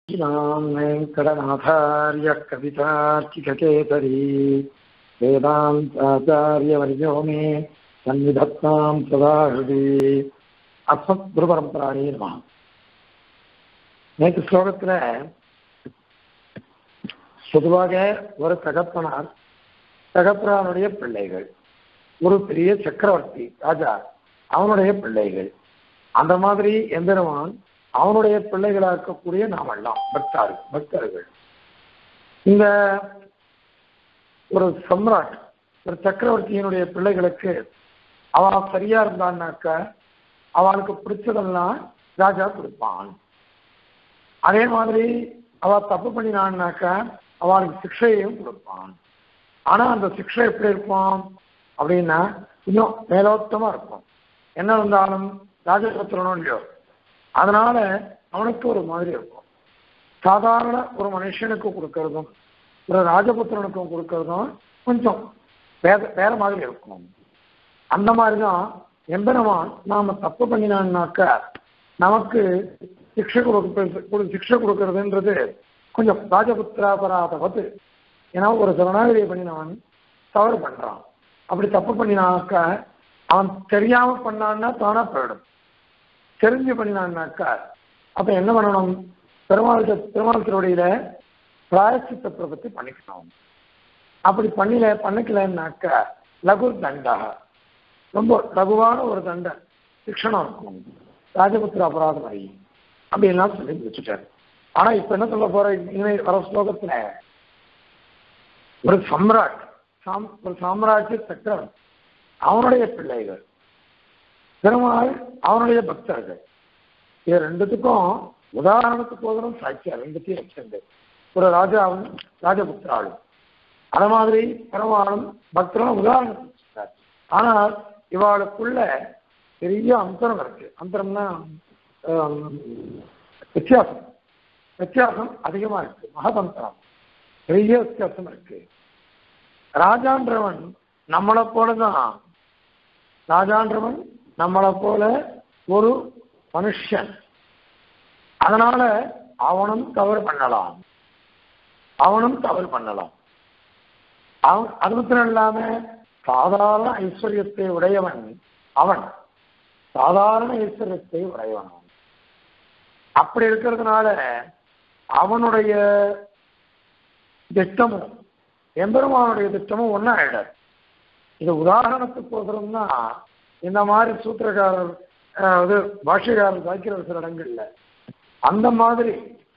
श्रीराम वेङ्कटनाथार्य कवितार्किककेसरी वेदान्ताचार्यवर्यो मे सन्निधत्तां सदा हृदि அஸ்மத்குருபரம்பராணி நம நேற்று ஸ்லோகத்துல பொதுவாக ஒரு தகப்பனார் தகப்பனாருடைய பிள்ளைகள் ஒரு பெரிய சக்கரவர்த்தி ராஜா அவனுடைய பிள்ளைகள் அந்த மாதிரி எந்திரவான் அவனுடைய பிள்ளைகளா இருக்கக்கூடிய நாமெல்லாம் பக்தார் பக்தர்கள் இந்த ஒரு சம்ராட் ஒரு சக்கரவர்த்தியினுடைய பிள்ளைகளுக்கு அவன் சரியா இருந்தான்னாக்க அவளுக்கு பிடிச்சதெல்லாம் ராஜா கொடுப்பான் அதே மாதிரி அவ தப்பு பண்ணினான்னாக்கா அவளுக்கு சிக்ஷையையும் கொடுப்பான் ஆனா அந்த சிக்ஷை எப்படி இருக்கும் அப்படின்னா இன்னும் மேலோட்டமா இருக்கும் என்ன இருந்தாலும் ராஜபுத்திரனும் இல்லையோ அதனால அவனுக்கு ஒரு மாதிரி இருக்கும் சாதாரண ஒரு மனுஷனுக்கு கொடுக்கறதும் ஒரு ராஜபுத்திரனுக்கும் கொடுக்கறதும் கொஞ்சம் வேற வேற மாதிரி இருக்கும் அந்த மாதிரிதான் எம்பெருமான் நாம தப்பு பண்ணினான்னாக்க நமக்கு சிக்ஷை கொடுக்க சிக்ஷை கொடுக்கறதுன்றது கொஞ்சம் ராஜபுத்திராபராதவத்து ஏன்னா ஒரு சரணாகதியை பண்ணினவன் தவறு பண்றான் அப்படி தப்பு பண்ணினாக்க அவன் தெரியாம பண்ணான்னா தானா போயிடும் தெரிஞ்சு பண்ணினான்னாக்கா அப்ப என்ன பண்ணணும் பெருமாள் பெருமாள் திருவடியில பிராயசித்தத்தை பத்தி பண்ணிக்கணும் அப்படி பண்ணல பண்ணிக்கலன்னாக்க லகு தண்டா ரொம்ப லகுவான ஒரு தண்டை சிக்ஷணம் இருக்கும் ராஜபுத்திர அபராதம் வரி அப்படின்லாம் சொல்லி முடிச்சுட்டாரு ஆனா இப்ப என்ன சொல்ல போற இனிமே வர ஸ்லோகத்துல ஒரு சம்ராட் ஒரு சாம்ராஜ்ய சக்கரம் அவனுடைய பிள்ளைகள் பெருமாள் அவனுடைய பக்தர்கள் இது ரெண்டுத்துக்கும் உதாரணத்துக்கு போதும் சாட்சியா ரெண்டுத்தையும் வச்சிருந்து ஒரு ராஜாவும் ராஜபுத்திராலும் அது மாதிரி பெருமாளும் பக்தரும் உதாரணம் ஆனால் இவாளுக்குள்ள பெரிய அந்தரம் இருக்கு அந்தரம்னா வித்தியாசம் வித்தியாசம் அதிகமா இருக்கு மகதந்தரம் பெரிய வித்தியாசம் இருக்கு ராஜான்றவன் நம்மளை போலதான் ராஜான்றவன் நம்மளை போல ஒரு மனுஷன் அதனால அவனும் தவறு பண்ணலாம் அவனும் தவறு பண்ணலாம் அவன் அது மாத்திரம் இல்லாம சாதாரண ஐஸ்வர்யத்தை உடையவன் அவன் சாதாரண ஐஸ்வர்யத்தை உடையவன் அப்படி இருக்கிறதுனால அவனுடைய திட்டமும் எம்பெருமானுடைய திட்டமும் ஒன்னா ஆயிடாது இது உதாரணத்துக்கு போகிறோம்னா இந்த மாதிரி சூத்திரக்காரர் இது பாஷ்யக்காரர் சாய்க்கிற சில இடங்கள்ல அந்த மாதிரி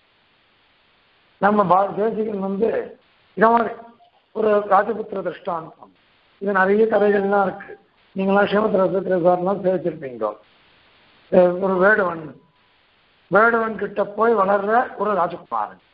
நம்ம தேசிகன் வந்து இத மாதிரி ஒரு ராஜபுத்திர திருஷ்டாந்தம் இது நிறைய கதைகள்லாம் இருக்கு நீங்களாம் சிவத்திர சார்லாம் சேவிச்சிருப்பீங்க ஒரு வேடுவன் வேடுவன் கிட்ட போய் வளர்ற ஒரு ராஜகுமாரன்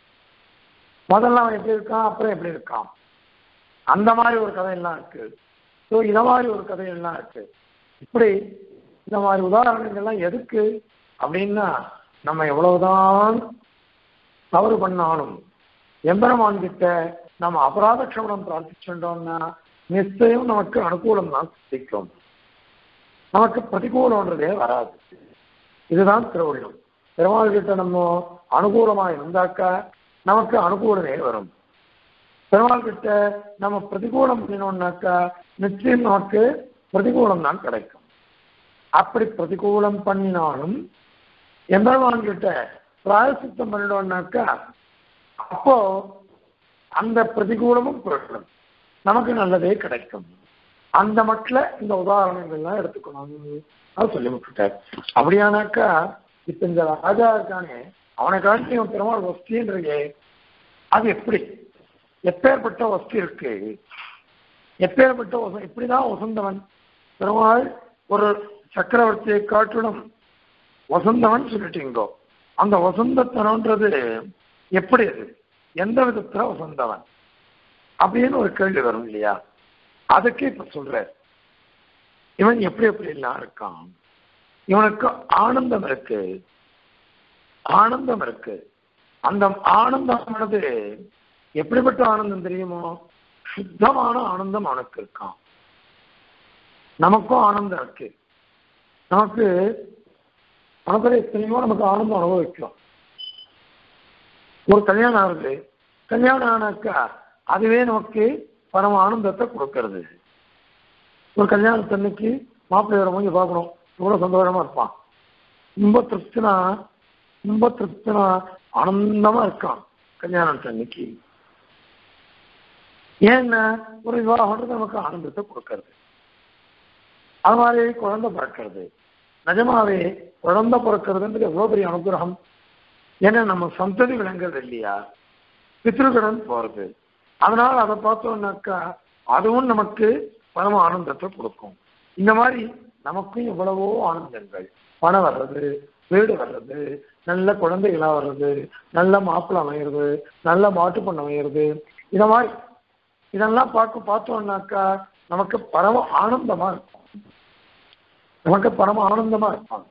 முதல்ல அவன் எப்படி இருக்கான் அப்புறம் எப்படி இருக்கான் அந்த மாதிரி ஒரு கதையெல்லாம் இருக்கு ஸோ இத மாதிரி ஒரு கதையெல்லாம் இருக்கு இப்படி இந்த மாதிரி உதாரணங்கள்லாம் எதுக்கு அப்படின்னா நம்ம எவ்வளவுதான் தவறு பண்ணாலும் எம்பெருமான் கிட்ட நம்ம அபராத க்ஷமணம் பிரார்த்திச்சுட்டோம்னா நிச்சயம் நமக்கு அனுகூலம் தான் சித்திக்கும் நமக்கு பிரதிகூலம்ன்றதே வராது இதுதான் திருவள்ளுவம் பெருமாள் கிட்ட நம்ம அனுகூலமா இருந்தாக்கா நமக்கு அனுகூலமே வரும் பெருமாள் கிட்ட நம்ம பிரதிகூலம் பண்ணினோம்னாக்கா நிச்சயம் நமக்கு பிரதிகூலம் தான் கிடைக்கும் அப்படி பிரதிகூலம் பண்ணினாலும் எம்பெருமான் கிட்ட பிராயசித்தம் பண்ணினோம்னாக்கா அப்போ அந்த பிரதிகூலமும் போயிடும் நமக்கு நல்லதே கிடைக்கும் அந்த மட்டில் இந்த உதாரணங்கள்லாம் எடுத்துக்கணும் அது சொல்லி விட்டுட்டார் அப்படியானாக்கா இப்ப இந்த ராஜா இருக்கானே அவனை காட்டி அவன் பெருமாள் வஸ்தின்றே அது எப்படி எப்பேற்பட்ட வஸ்தி இருக்கு எப்பேற்பட்ட வசம் இப்படிதான் வசந்தவன் பெருமாள் ஒரு சக்கரவர்த்தியை காட்டிலும் வசந்தவன் சொல்லிட்டீங்கோ அந்த வசந்தத்தனன்றது எப்படி அது எந்த விதத்துல வசந்தவன் அப்படின்னு ஒரு கேள்வி வரும் இல்லையா அதுக்கு இப்ப சொல்ற இவன் எப்படி எப்படி எல்லாம் இருக்கான் இவனுக்கு ஆனந்தம் இருக்கு ஆனந்தம் இருக்கு அந்த ஆனந்தமானது எப்படிப்பட்ட ஆனந்தம் தெரியுமோ சுத்தமான ஆனந்தம் அவனுக்கு இருக்கான் நமக்கும் ஆனந்தம் இருக்கு நமக்கு நமக்கு எத்தனையோ நமக்கு ஆனந்தம் அனுபவிக்கும் ஒரு கல்யாணம் ஆகுது கல்யாணம் ஆனாக்கா அதுவே நமக்கு பரம ஆனந்தத்தை கொடுக்கறது ஒரு கல்யாணத்தன்னைக்கு மாப்பிள்ளையோட மூஞ்சி பார்க்கணும் எவ்வளவு சந்தோஷமா இருப்பான் ரொம்ப திருப்தினா ரொம்ப திருப்தினா ஆனந்தமா இருக்கான் கல்யாணத்தன்னைக்கு ஏன்னா ஒரு விவாகம்ன்றது நமக்கு ஆனந்தத்தை கொடுக்கறது அது மாதிரி குழந்தை பிறக்கிறது நிஜமாவே குழந்தை பிறக்கிறதுன்றது எவ்வளவு பெரிய அனுகிரகம் ஏன்னா நம்ம சந்ததி விளங்குறது இல்லையா பித்ருக்கடன் போறது அதனால அதை பார்த்தோம்னாக்கா அதுவும் நமக்கு பரம ஆனந்தத்தை கொடுக்கும் இந்த மாதிரி நமக்கும் எவ்வளவோ ஆனந்தங்கள் பணம் வர்றது வீடு வர்றது நல்ல குழந்தைகளா வர்றது நல்ல மாப்பிள்ளை அமையிறது நல்ல மாட்டு பொண்ணு அமையிறது இந்த மாதிரி இதெல்லாம் பார்க்க பார்த்தோம்னாக்கா நமக்கு பரம ஆனந்தமா இருக்கும் நமக்கு பரம ஆனந்தமா இருப்பாங்க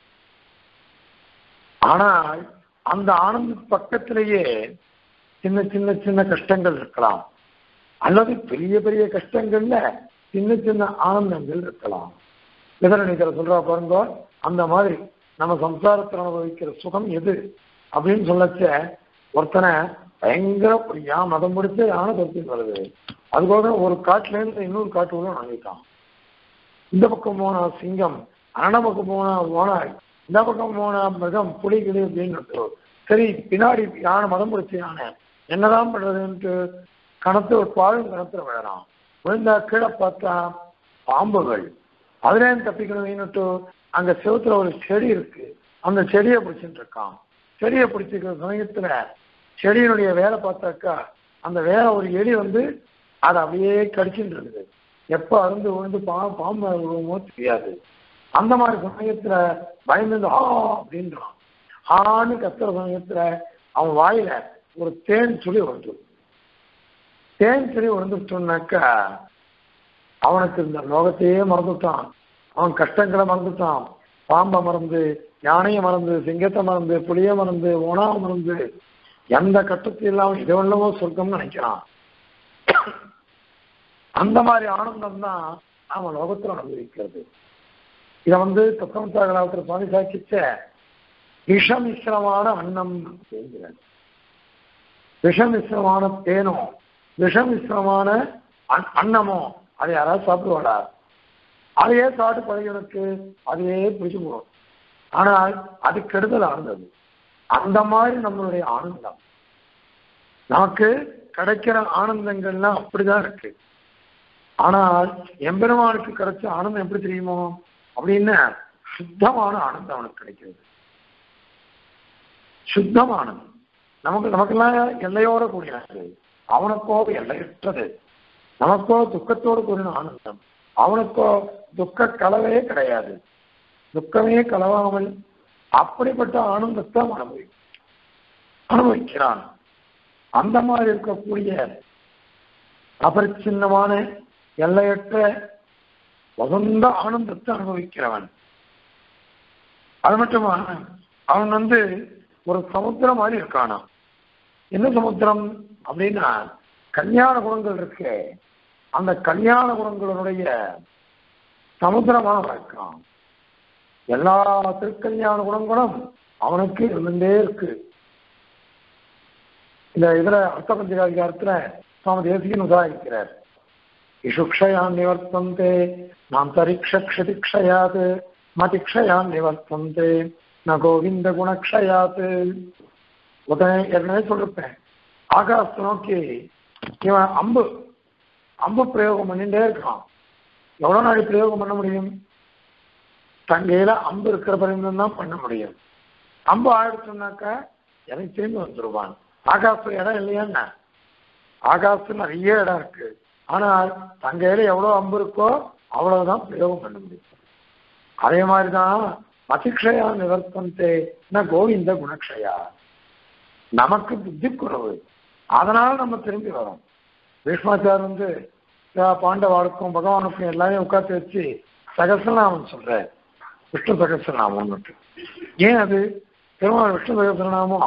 ஆனால் அந்த ஆனந்த பக்கத்திலேயே சின்ன சின்ன சின்ன கஷ்டங்கள் இருக்கலாம் அல்லது பெரிய பெரிய கஷ்டங்கள்ல சின்ன சின்ன ஆனந்தங்கள் இருக்கலாம் விதரணிக்கிற சொல்றா பாருங்க அந்த மாதிரி நம்ம சம்சாரத்தில் அனுபவிக்கிற சுகம் எது அப்படின்னு சொல்லச்ச ஒருத்தனை பயங்கர ஒரு யா மதம் முடிச்ச யானை தொத்தின்னு வருது அதுபோக ஒரு காட்டுல இருந்து இன்னொரு காட்டுக்குள்ள நுழைவிட்டான் இந்த பக்கம் போனா சிங்கம் அரண பக்கம் போனா ஓனாய் இந்த பக்கம் போனா மிருகம் புலி கிளி அப்படின்னு சரி பின்னாடி யானை மதம் பிடிச்ச யானை என்னதான் பண்றதுன்ட்டு கணத்து ஒரு பாழும் கணத்துல விழறான் விழுந்தா கீழே பார்த்தா பாம்புகள் அதுல தப்பிக்கணும்னுட்டு அங்க செவுத்துல ஒரு செடி இருக்கு அந்த செடியை பிடிச்சிட்டு இருக்கான் செடியை பிடிச்சிருக்கிற சமயத்துல செடியினுடைய வேலை பார்த்தாக்கா அந்த வேலை ஒரு எலி வந்து அதை அப்படியே கடிச்சுட்டு இருக்குது எப்ப அருந்து விழுந்து பா பாம்பு விழுமோ தெரியாது அந்த மாதிரி சமயத்துல பயந்து ஆ அப்படின்றான் ஆன்னு கத்துற சமயத்துல அவன் வாயில ஒரு தேன் சுழி வந்துடும் தேன் சுழி வந்துட்டோம்னாக்கா அவனுக்கு இந்த லோகத்தையே மறந்துட்டான் அவன் கஷ்டங்களை மறந்துட்டான் பாம்பை மறந்து யானையை மறந்து சிங்கத்தை மறந்து புளிய மறந்து ஓனாவை மறந்து எந்த கட்டத்தையும் இல்லாம இது உள்ளவோ சொர்க்கம்னு நினைக்கிறான் அந்த மாதிரி ஆனந்தம் தான் நாம லோகத்துல அனுபவிக்கிறது இத வந்து தத்தமத்தாகலாத்திர சுவாமி சாக்கிச்ச விஷமிஸ்ரமான அன்னம் அப்படிங்கிறார் விஷமிஸ்ரமான தேனோ விஷமிஸ்ரமான அன்னமோ அதை யாராவது சாப்பிடுவாடா அதையே சாப்பிட்டு பழகினருக்கு அதையே பிடிச்சு போடும் ஆனால் அது கெடுதல் ஆனந்தது அந்த மாதிரி நம்மளுடைய ஆனந்தம் நமக்கு கிடைக்கிற ஆனந்தங்கள்லாம் அப்படிதான் இருக்கு ஆனால் எம்பெருமானுக்கு கிடைச்ச ஆனந்தம் எப்படி தெரியுமோ அப்படின்னு சுத்தமான ஆனந்தம் அவனுக்கு கிடைக்கிறது சுத்தமானது நமக்கு நமக்கெல்லாம் எல்லையோட கூடியது அவனுக்கோ எல்லையற்றது நமக்கோ துக்கத்தோடு கூடின ஆனந்தம் அவனுக்கோ துக்க கலவையே கிடையாது துக்கமே கலவாமல் அப்படிப்பட்ட ஆனந்தத்தை அனுபவி அனுபவிக்கிறான் அந்த மாதிரி இருக்கக்கூடிய அபரிச்சின்னமான எல்லையற்ற வசந்த ஆனந்தத்தை அனுபவிக்கிறவன் அது மட்டுமா அவன் வந்து ஒரு சமுத்திரம் மாதிரி இருக்கானா என்ன சமுத்திரம் அப்படின்னா கல்யாண குணங்கள் இருக்கு அந்த கல்யாண குணங்களுடைய சமுத்திரமாக இருக்கான் எல்லா திருக்கல்யாண குணங்களும் அவனுக்கு இருந்துட்டே இருக்கு இந்த இதுல அர்த்த பஞ்சகாதிகாரத்துல சுவாமி தேசிகன் உதாரிக்கிறார் இஷுக்ஷயான் நிவர்த்தந்தே நாம் தரிக்ஷதிக்ஷயாத் மதிக்ஷயான் நிவர்த்தந்தே ந கோவிந்த குணக்ஷயாத் உடனே ஏற்கனவே சொல்லிருப்பேன் ஆகாசத்தை நோக்கி இவன் அம்பு அம்பு பிரயோகம் பண்ணிட்டே இருக்கான் எவ்வளவு நாள் பிரயோகம் பண்ண முடியும் தங்கையில அம்பு இருக்கிற பரிந்தம் தான் பண்ண முடியும் அம்பு ஆயிடுச்சுனாக்கா எனக்கு திரும்பி வந்துருவான் ஆகாசம் இடம் இல்லையான்னா ஆகாசம் நிறைய இடம் இருக்கு ஆனால் தங்கையில எவ்வளவு அம்பு இருக்கோ அவ்வளவுதான் பிரயோகம் பண்ண முடியும் அதே மாதிரிதான் மதிக்ஷயா நிவர்த்தந்தே ந கோவிந்த குணக்ஷயா நமக்கு புத்தி குறவு அதனால நம்ம திரும்பி வரோம் பீஷ்மாச்சார் வந்து பாண்டவாளுக்கும் பகவானுக்கும் எல்லாரையும் உட்காந்து வச்சு சகசநாமம் சொல்ற விஷ்ணு சகசநாமம் ஏன் அது பெருமாள் விஷ்ணு சகசநாமம்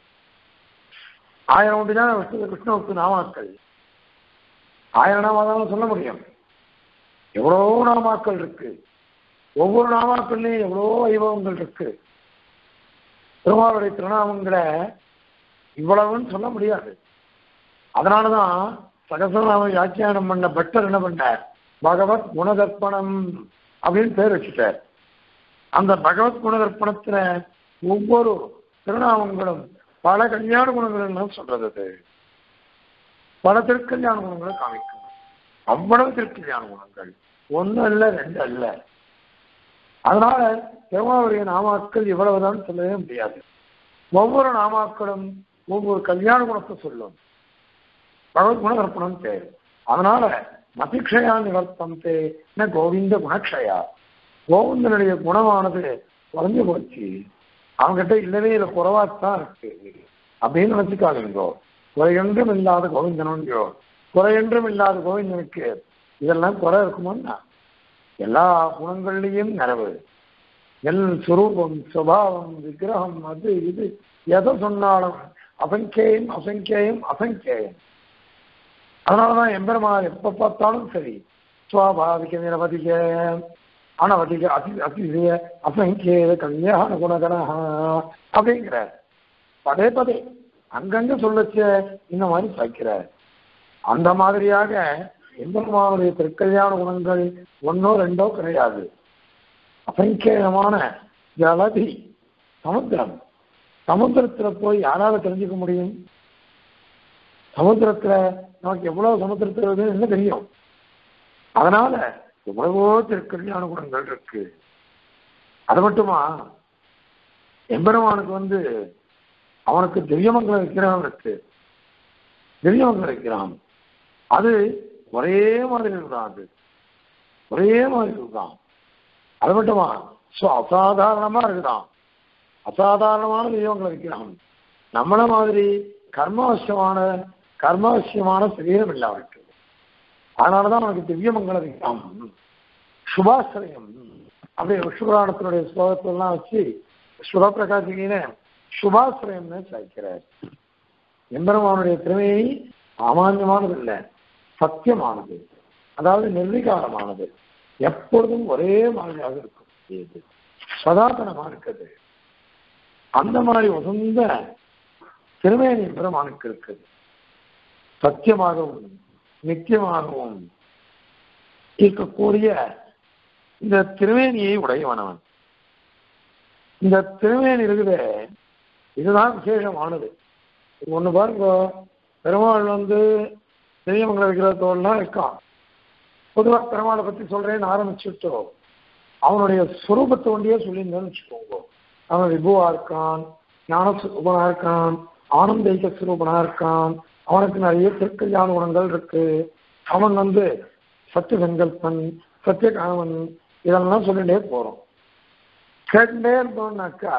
ஆயிரம் ஒன்று தான் விஷ்ணு விஷ்ணுவுக்கு நாமாக்கள் ஆயிரம் நாமாதான் சொல்ல முடியும் எவ்வளோ நாமாக்கள் இருக்கு ஒவ்வொரு நாமாக்கள்லையும் எவ்வளோ வைபவங்கள் இருக்கு பெருமாளுடைய திருநாமங்களை இவ்வளவுன்னு சொல்ல முடியாது அதனாலதான் சகசரநாம வியாக்கியானம் பண்ண பட்டர் என்ன பண்ணார் பகவத் குணதர்ப்பணம் அப்படின்னு பேர் வச்சுட்டார் அந்த பகவத் குணதர்ப்பணத்துல ஒவ்வொரு திருநாமங்களும் பல கல்யாண குணங்கள் சொல்றது அது பல திருக்கல்யாண குணங்களை காமிக்கும் அவ்வளவு திருக்கல்யாண குணங்கள் ஒண்ணு அல்ல ரெண்டு அல்ல அதனால பெருமாவுடைய நாமாக்கள் இவ்வளவுதான் சொல்லவே முடியாது ஒவ்வொரு நாமாக்களும் ஒவ்வொரு கல்யாண குணத்தை சொல்லும் பகவத் குணதர்ப்பணம் பேர் அதனால மதிக்ஷயா நிவர்த்தந்தே என்ன கோவிந்த குணக்ஷயா கோவிந்தனுடைய குணமானது குறைஞ்சு போச்சு அவங்ககிட்ட இல்லவே இல்லை குறைவாத்தான் இருக்கு அப்படின்னு நினைச்சுக்காதீங்கோ குறையொன்றும் இல்லாத கோவிந்தனோ குறையொன்றும் இல்லாத கோவிந்தனுக்கு இதெல்லாம் குறை இருக்குமோன்னா எல்லா குணங்கள்லையும் நிறைவு எல் சுரூபம் சுபாவம் விக்கிரகம் அது இது எதை சொன்னாலும் அசங்கேயம் அசங்கேயம் அசங்கேயம் அதனாலதான் எம்பெருமான் எப்ப பார்த்தாலும் சரி சுவாபாவிக நிரவதிக அனவதிக அதி அதிசய அசங்கேத கல்யாண குணகனா அப்படிங்கிறார் பதே பதே அங்கங்க சொல்லச்ச இந்த மாதிரி சாய்க்கிறார் அந்த மாதிரியாக எம்பெருமானுடைய திருக்கல்யாண குணங்கள் ஒன்னோ ரெண்டோ கிடையாது அசங்கேயமான ஜலதி சமுத்திரம் சமுத்திரத்துல போய் யாரால தெரிஞ்சுக்க முடியும் சமுத்திரத்துல நமக்கு எவ்வளவு சமுத்திரத்துல இருக்குன்னு என்ன தெரியும் அதனால எவ்வளவோ திருக்கல்யாண குணங்கள் இருக்கு அது மட்டுமா எம்பெருமானுக்கு வந்து அவனுக்கு திவ்யமங்கலம் விக்கிரகம் இருக்கு திவ்யமங்கலம் விக்கிரகம் அது ஒரே மாதிரி இருக்குதான் அது ஒரே மாதிரி இருக்குதான் அது மட்டுமா ஸோ அசாதாரணமா இருக்குதான் அசாதாரணமான தெய்வங்களை விக்கிரகம் நம்மள மாதிரி கர்மாவசியமான கர்மாவசியமான சரீரம் இல்லை அவனுக்கு அதனாலதான் அவனுக்கு திவ்யமங்கல விக்கிரகம் சுபாசிரயம் அப்படியே விஷ்ணுபுராணத்தினுடைய ஸ்லோகத்தெல்லாம் வச்சு சுபப்பிரகாசிகின சுபாசிரயம்னு சாய்க்கிறார் எம்பெருமானுடைய திறமையை சாமான்யமானது இல்லை சத்தியமானது அதாவது நிர்விகாரமானது எப்பொழுதும் ஒரே மாதிரியாக இருக்கும் இது சதாதனமா இருக்குது அந்த மாதிரி உசந்த திருமேனி பெருமானுக்கு இருக்குது சத்தியமாகவும் நித்தியமாகவும் இருக்கக்கூடிய இந்த திருமேனியை உடையவனவன் இந்த திருமேனி இருக்குது இதுதான் விசேஷமானது ஒண்ணு பாருங்க பெருமாள் வந்து தெய்வங்களை விக்கிரகத்தோடலாம் இருக்கான் பொதுவா பெருமாளை பத்தி சொல்றேன்னு ஆரம்பிச்சுட்டோ அவனுடைய சுரூபத்தை ஒண்டியே சொல்லியிருந்தேன்னு வச்சுக்கோங்க அவன் விபுவா இருக்கான் ஞான சுரூபனா இருக்கான் ஆனந்தைக்க சுரூபனா இருக்கான் அவனுக்கு நிறைய திருக்கல்யாண குணங்கள் இருக்கு அவன் வந்து சத்திய சங்கல்பன் சத்தியகாமன் இதெல்லாம் சொல்லிட்டே போறோம் கேட்டுட்டே இருந்தோம்னாக்கா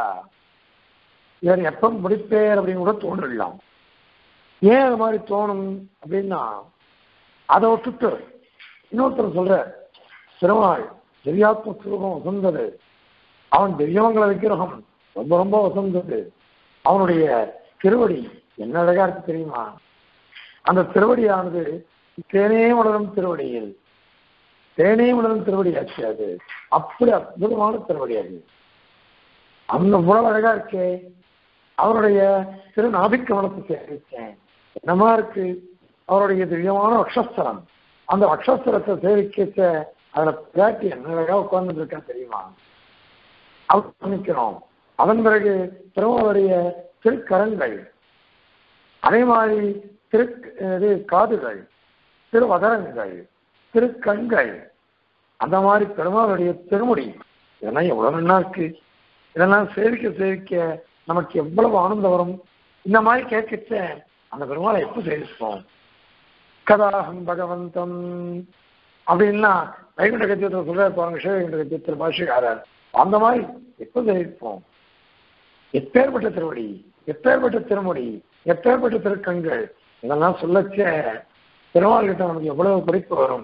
இவர் எப்ப முடிப்பேர் அப்படின்னு கூட தோணிடலாம் ஏன் அது மாதிரி தோணும் அப்படின்னா அதை விட்டுட்டு இன்னொருத்தர் சொல்ற திருமாள் திவ்யாத்ம சுரூபம் வசந்தது அவன் திவ்யமங்கல விக்கிரகம் ரொம்ப ரொம்ப வசந்தது அவனுடைய திருவடி என்ன அழகா இருக்கு தெரியுமா அந்த திருவடியானது தேனே உணரும் திருவடியில் தேனே உணரும் திருவடி ஆச்சு அது அப்படி அற்புதமான திருவடி அது அந்த இவ்வளவு அழகா இருக்கே அவருடைய திரு நாபிக்கவனத்தை சேவித்தேன் என்னமா இருக்கு அவருடைய திவ்யமான வக்ஷஸ்தரம் அந்த வக்ஷஸ்தரத்தை சேவிக்க அதுல பிராட்டி என்ன அழகா உட்கார்ந்து இருக்கா தெரியுமா அவர் நிற்கிறோம் அதன் பிறகு திருமாவளுடைய திருக்கரங்கள் அதே மாதிரி திரு இது காதுகள் திருவதரங்கள் திருக்கண்கள் அந்த மாதிரி பெருமாளுடைய திருமுடி இதெல்லாம் எவ்வளவு நல்லா இருக்கு இதெல்லாம் சேவிக்க சேவிக்க நமக்கு எவ்வளவு ஆனந்தம் வரும் இந்த மாதிரி கேட்கச்ச அந்த பெருமாளை எப்போ சேவிப்போம் கதாஹம் பகவந்தம் அப்படின்னா வைகுண்ட கத்தியத்தில் சொல்ல பாருங்க சிவவைகுண்ட கத்தியத்தில் பாஷிகாரர் அந்த மாதிரி எப்போ சேவிப்போம் எப்பேற்பட்ட திருவடி எப்பேற்பட்ட திருமுடி எப்பேற்பட்ட திருக்கண்கள் இதெல்லாம் சொல்லச்ச பெருமாள் கிட்ட நமக்கு எவ்வளவு பிடிப்பு வரும்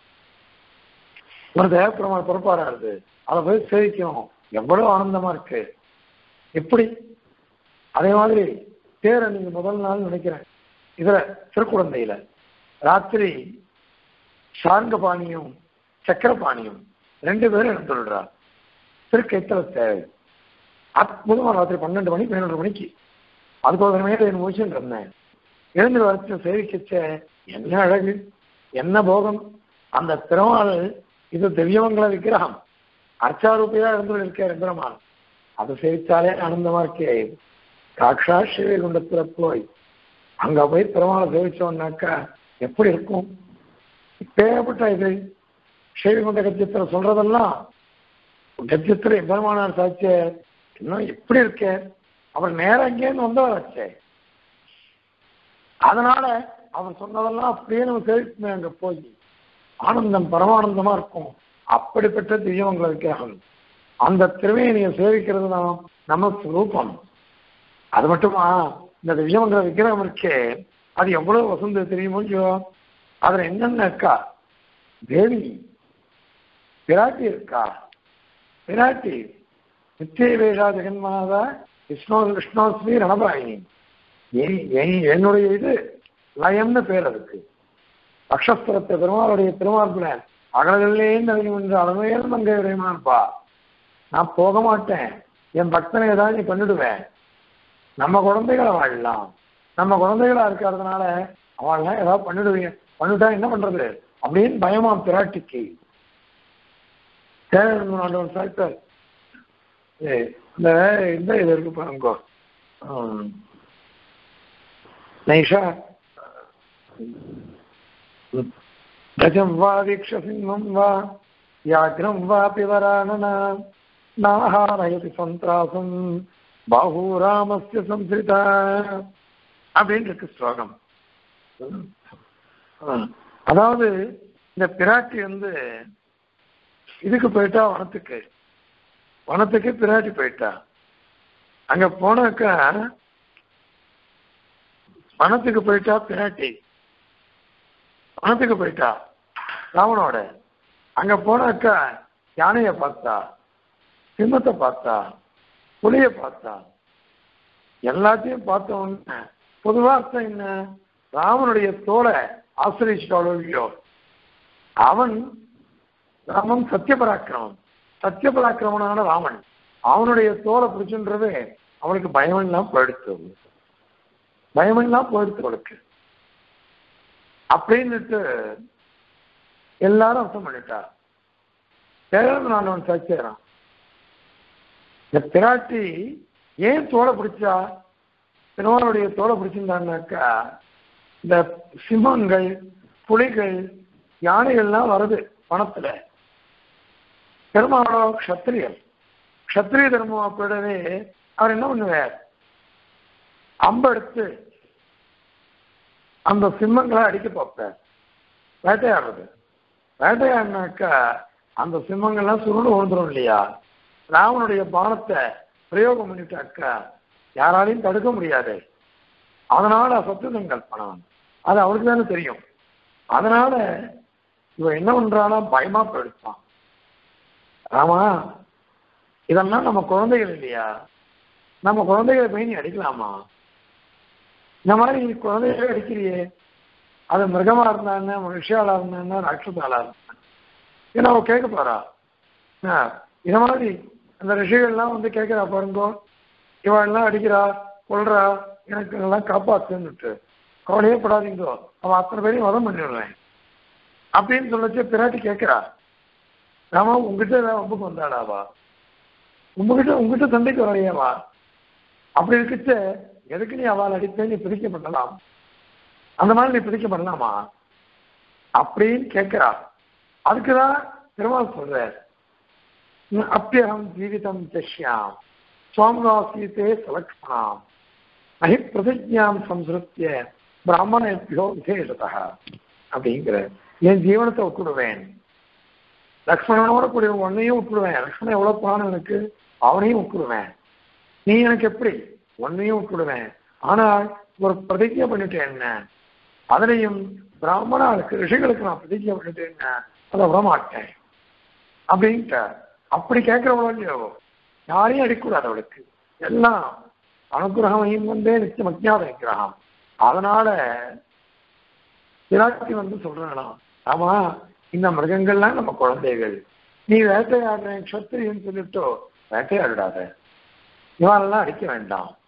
ஒரு தேவ பெருமாள் பொறுப்பாராது அதை போய் சேவிக்கணும் எவ்வளவு ஆனந்தமா இருக்கு எப்படி அதே மாதிரி தேரை நீங்க முதல் நாள் நினைக்கிறேன் இதுல திருக்குழந்தையில ராத்திரி சார்கபாணியும் சக்கரபாணியும் ரெண்டு பேரும் எடுத்துடுறா திருக்கைத்தல தேவை அற்புதமா ராத்திரி பன்னெண்டு மணி பதினொன்று மணிக்கு அதுக்கோசரமே என் முடிச்சுட்டு இருந்தேன் எழுந்து வரைச்சு சேவிக்கச்ச என்ன அழகு என்ன போகம் அந்த பெருமாள் இது திவ்யமங்கல விக்கிரகம் அர்ச்சாரூபியா இருந்து இருக்க பெருமாள் அதை சேவித்தாலே ஆனந்தமா இருக்கே சாட்சா ஸ்ரீவைகுண்டத்துல போய் அங்க போய் பெருமாளை சேவிச்சோம்னாக்கா எப்படி இருக்கும் இப்பேற்பட்ட இது ஸ்ரீவைகுண்ட கட்சியத்துல சொல்றதெல்லாம் கட்சியத்துல பெருமானார் சாட்சிய இன்னும் எப்படி இருக்க அவர் நேரம் அங்கேருந்து வந்தவர் ஆச்சே அதனால அவர் சொன்னதெல்லாம் அப்படியே நம்ம சேவிக்குமே அங்க போய் ஆனந்தம் பரமானந்தமா இருக்கும் அப்படிப்பட்ட திவ்யமங்கல விக்கிரகம் அந்த திருவேணியை சேவிக்கிறது தான் நம்ம சுரூபம் அது மட்டுமா இந்த திவ்யமங்கல விக்கிரகம் இருக்கே அது எவ்வளவு வசந்த தெரியுமோ இல்லையோ அதுல என்னென்ன இருக்கா தேவி பிராட்டி இருக்கா பிராட்டி நித்திய வேஷா ஜெகன்மாதா விஷ்ணு விஷ்ணோஸ்மி ரணபாயினி என்- என்- என்னுடைய இது லயம்னு பேர் அதுக்கு அக்ஷஸ்தரத்தை பெருமாளுடைய திருமார்புல அகலகளிலே நவீனம் என்று அளமையில் மங்கை விரைமான்ப்பா நான் போக மாட்டேன் என் பக்தனை ஏதாவது நீ பண்ணிடுவேன் நம்ம குழந்தைகளை வாழலாம் நம்ம குழந்தைகளா இருக்கிறதுனால அவள்லாம் ஏதாவது பண்ணிடுவீங்க பண்ணிட்டா என்ன பண்றது அப்படின்னு பயமா பிராட்டிக்கு தேவையான ஆண்டவன் சாய்த்தார் ஏய், இந்த இந்த இது இருக்கு பாருங்க ஆம். நைஷா கஜம் வா வீக்ஷசிம்மம் வா வியாக்ரம் வாபி வராணனா நாஹாரயதி சந்திராசம் பாஹூராமஸ்ய சம்சிரிதா அப்படின்னு இருக்கு ஸ்லோகம் ஆ. அதாவது இந்த பிராட்டி வந்து இதுக்கு போயிட்டா வனத்துக்கு வனத்துக்கு பிராட்டி போயிட்டா அங்க போனாக்கா வனத்துக்கு போயிட்டா பிராட்டி வனத்துக்கு போயிட்டா ராவணோட அங்க போனாக்கா யானைய பார்த்தா சிம்மத்தை பார்த்தா புலிய பார்த்தா எல்லாத்தையும் பார்த்த உடனே பொதுவா அர்த்தம் என்ன ராமனுடைய தோலை ஆசிரியிச்சிட்டாலோ இல்லையோ அவன் ராமன் சத்தியபராக்கிரமன் சத்தியபராக்கிரமனான ராமன் அவனுடைய தோலை பிடிச்சுன்றது அவனுக்கு பயமெல்லாம் போயிடுத்து பயமெல்லாம் போயிடுத்து அவளுக்கு அப்படின்னுட்டு எல்லாரும் அர்த்தம் பண்ணிட்டா தேர்தல் நான் சச்சேரான் இந்த பிராட்டி ஏன் தோலை பிடிச்சா பெருமாளுடைய தோலை பிடிச்சிருந்தாங்கனாக்கா இந்த சிம்மங்கள் புலிகள் யானைகள்லாம் வருது பணத்துல பெருமாளோ க்ஷத்திரியர் க்ஷத்திரிய தர்மம் அப்படிடவே அவர் என்ன பண்ணுவார் அம்பெடுத்து அந்த சிம்மங்களை அடிக்க பார்ப்பார் வேட்டையாடுறது வேட்டையாடினாக்கா அந்த சிம்மங்கள்லாம் சுருண்டு விழுந்துரும் இல்லையா ராவனுடைய பானத்தை பிரயோகம் பண்ணிட்டாக்கா யாராலையும் தடுக்க முடியாது அதனால சத்துதம் கல்பனான் அது அவருக்கு தானே தெரியும் அதனால இவன் என்ன பண்றானா பயமா போயிடுச்சான் ஆமா இதெல்லாம் நம்ம குழந்தைகள் இல்லையா நம்ம குழந்தைகளை போய் நீ அடிக்கலாமா இந்த மாதிரி நீ குழந்தைகளை அடிக்கிறியே அது மிருகமா இருந்தா என்ன மனுஷாலா இருந்தா என்ன ராட்சசாலா இருந்தா ஏன்னா அவ கேட்க போறா ஆ, இந்த மாதிரி அந்த ரிஷிகள்லாம் வந்து கேட்கிறா பாருங்க இவன் எல்லாம் அடிக்கிறா கொல்றா எனக்கு எல்லாம் காப்பாத்துன்னுட்டு கவலையே படாதீங்கோ அவன் அத்தனை பேரையும் வதம் பண்ணிடுவேன் அப்படின்னு சொல்லச்சு பிராட்டி கேட்கிறா ராமா உங்ககிட்ட ஏதாவது ஒப்புக்கு வந்தாடாவா உங்ககிட்ட உங்ககிட்ட சண்டைக்கு வரையவா அப்படி இருக்குச்சு எதுக்கு நீ அவள் அடிப்பே நீ பிரிக்க பண்ணலாம் அந்த மாதிரி நீ பிரிக்க பண்ணலாமா அப்படின்னு கேட்கிறா அதுக்குதான் பெருமாள் சொல்றார் அப்பியகம் ஜீவிதம் ஜஷ்யாம் சுவாமிவாசீத்தே சலக்ஷணாம் அஹி பிரதிஜாம் சம்ஸ்ருத்திய பிராமணேபியோ விசேஷதா அப்படிங்கிற என் ஜீவனத்தை விட்டுடுவேன் லக்ஷ்மணனோட கூடிய உன்னையும் விட்டுடுவேன் லக்ஷ்மணன் எவ்வளவு பிராணம் எனக்கு அவனையும் விட்டுடுவேன் நீ எனக்கு எப்படி உன்னையும் விட்டுடுவேன் ஆனால் ஒரு பிரதிஜை பண்ணிட்டேன் என்ன அதுலயும் பிராமணாளுக்கு ரிஷிகளுக்கு நான் பிரதிஜை பண்ணிட்டேன் என்ன அதை விடமாட்டேன் அப்படின்ட்டு அப்படி கேட்கிறவளோ இல்லையோ யாரையும் அடிக்கூடாது அவளுக்கு எல்லாம் அனுகிரகம் வந்தே நித்தியம் அஜ்ஞாத நிகிரகம் அதனால பிராட்டி வந்து சொல்றாங்களாம் ஆமா இந்த மிருகங்கள்லாம் நம்ம குழந்தைகள் நீ வேட்டையாடுறேன் சத்திரியன்னு சொல்லிட்டோ வேட்டையாடாத இவாளெல்லாம் அடிக்க வேண்டாம்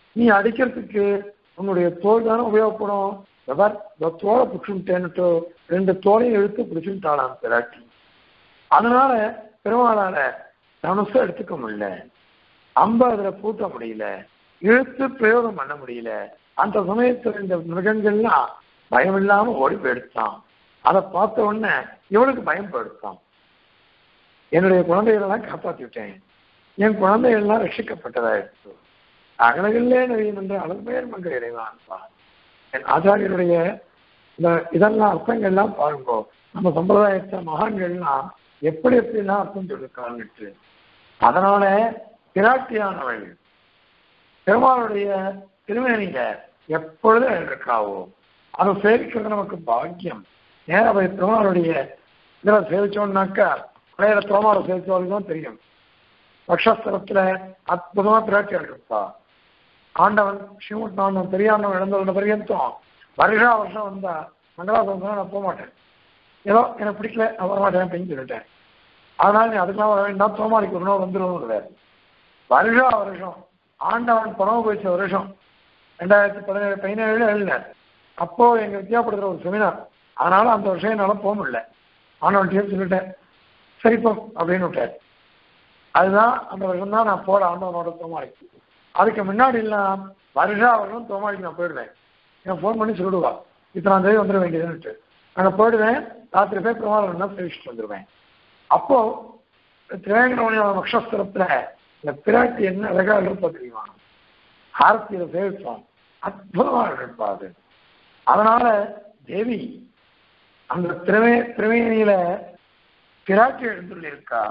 நீ அடிக்கிறதுக்கு உன்னுடைய தோல் தானே உபயோகப்படும் எவர் இந்த தோலை பிடிச்சுட்டேன்னுட்டு ரெண்டு தோலையும் இழுத்து பிடிச்சுட்டாளாம் பிராட்டி அதனால பெருமாளால தனுசை எடுத்துக்க முடியல அம்ப அதுல பூட்ட முடியல இழுத்து பிரயோகம் பண்ண முடியல அந்த சமயத்துல இந்த மிருகங்கள்லாம் பயம் இல்லாம ஓடி போயிடுச்சான் அதை பார்த்த உடனே இவனுக்கு பயம் போயிடுச்சான் என்னுடைய குழந்தைகளெல்லாம் காப்பாத்தி விட்டேன் என் குழந்தைகள்லாம் ரட்சிக்கப்பட்டதாயிடுச்சு அகலகில்லே நவீன் என்ற அளவுபெயர் மங்கள் இறைவான் என் ஆச்சாரியருடைய இந்த இதெல்லாம் அர்த்தங்கள்லாம் பாருங்கோ நம்ம சம்பிரதாயத்தை மகான்கள்லாம் எப்படி எப்படிலாம் அர்த்தம் சொல்லிருக்காங்கட்டு அதனால பிராட்டியானவள் பெருமாளுடைய திருமேனிங்க எப்பொழுதும் இருக்காவோ அதை சேவிக்கிறது நமக்கு பாக்கியம் நேரம் போய் பெருமாளுடைய இதில் சேவிச்சோம்னாக்கா பழைய பெருமாளை சேவிச்சவர்களுக்கு தான் தெரியும் பக்ஷஸ்தலத்துல அற்புதமா பிராட்டியாள் இருப்பா ஆண்டவன் ஸ்ரீமுட் ஆண்டவன் பெரியாண்டவன் இழந்தவன பரியந்தம் வருஷா வருஷம் வந்தா மங்களாசனம் நான் போக மாட்டேன் ஏதோ எனக்கு பிடிக்கல நான் வரமாட்டேன் அப்படின்னு சொல்லிட்டேன் அதனால நீ அதுக்கெல்லாம் வர வேண்டாம் சோமாரிக்கு ஒரு நாள் வந்துடும் கிடையாது வருஷா வருஷம் ஆண்டவன் பணம் போயிச்ச வருஷம் ரெண்டாயிரத்தி பதினேழு பதினேழு ஏழுல அப்போ எங்க வித்யாபுரத்தில் ஒரு செமினார் அதனால அந்த வருஷம் என்னால போக முடியல ஆண்டவன் சொல்லிட்டேன் சரிப்போ அப்படின்னு விட்டார் அதுதான் அந்த வருஷம் தான் நான் போல ஆண்டவனோட தோமாரிக்கு அதுக்கு முன்னாடி எல்லாம் வருஷா வருஷம் தோமாரிக்கு நான் போயிடுவேன் என் ஃபோன் பண்ணி சொல்லிடுவா இத்தனாம் தேதி வந்துட வேண்டியதுன்னுட்டு அங்கே போயிடுவேன் ராத்திரி போய் பிரமாதம்னா பேசிட்டு வந்துடுவேன் அப்போ திரேங்கரவணியோட நக்ஷஸ்திரத்துல இந்த பிராட்டி என்ன அழகா இருப்பா தெரியுமா ஆரத்தியில சேவிப்போம் அற்புதமா இருப்பா அது அதனால தேவி அந்த திரவே திரவேணியில பிராட்டி எழுந்துள்ளிருக்கா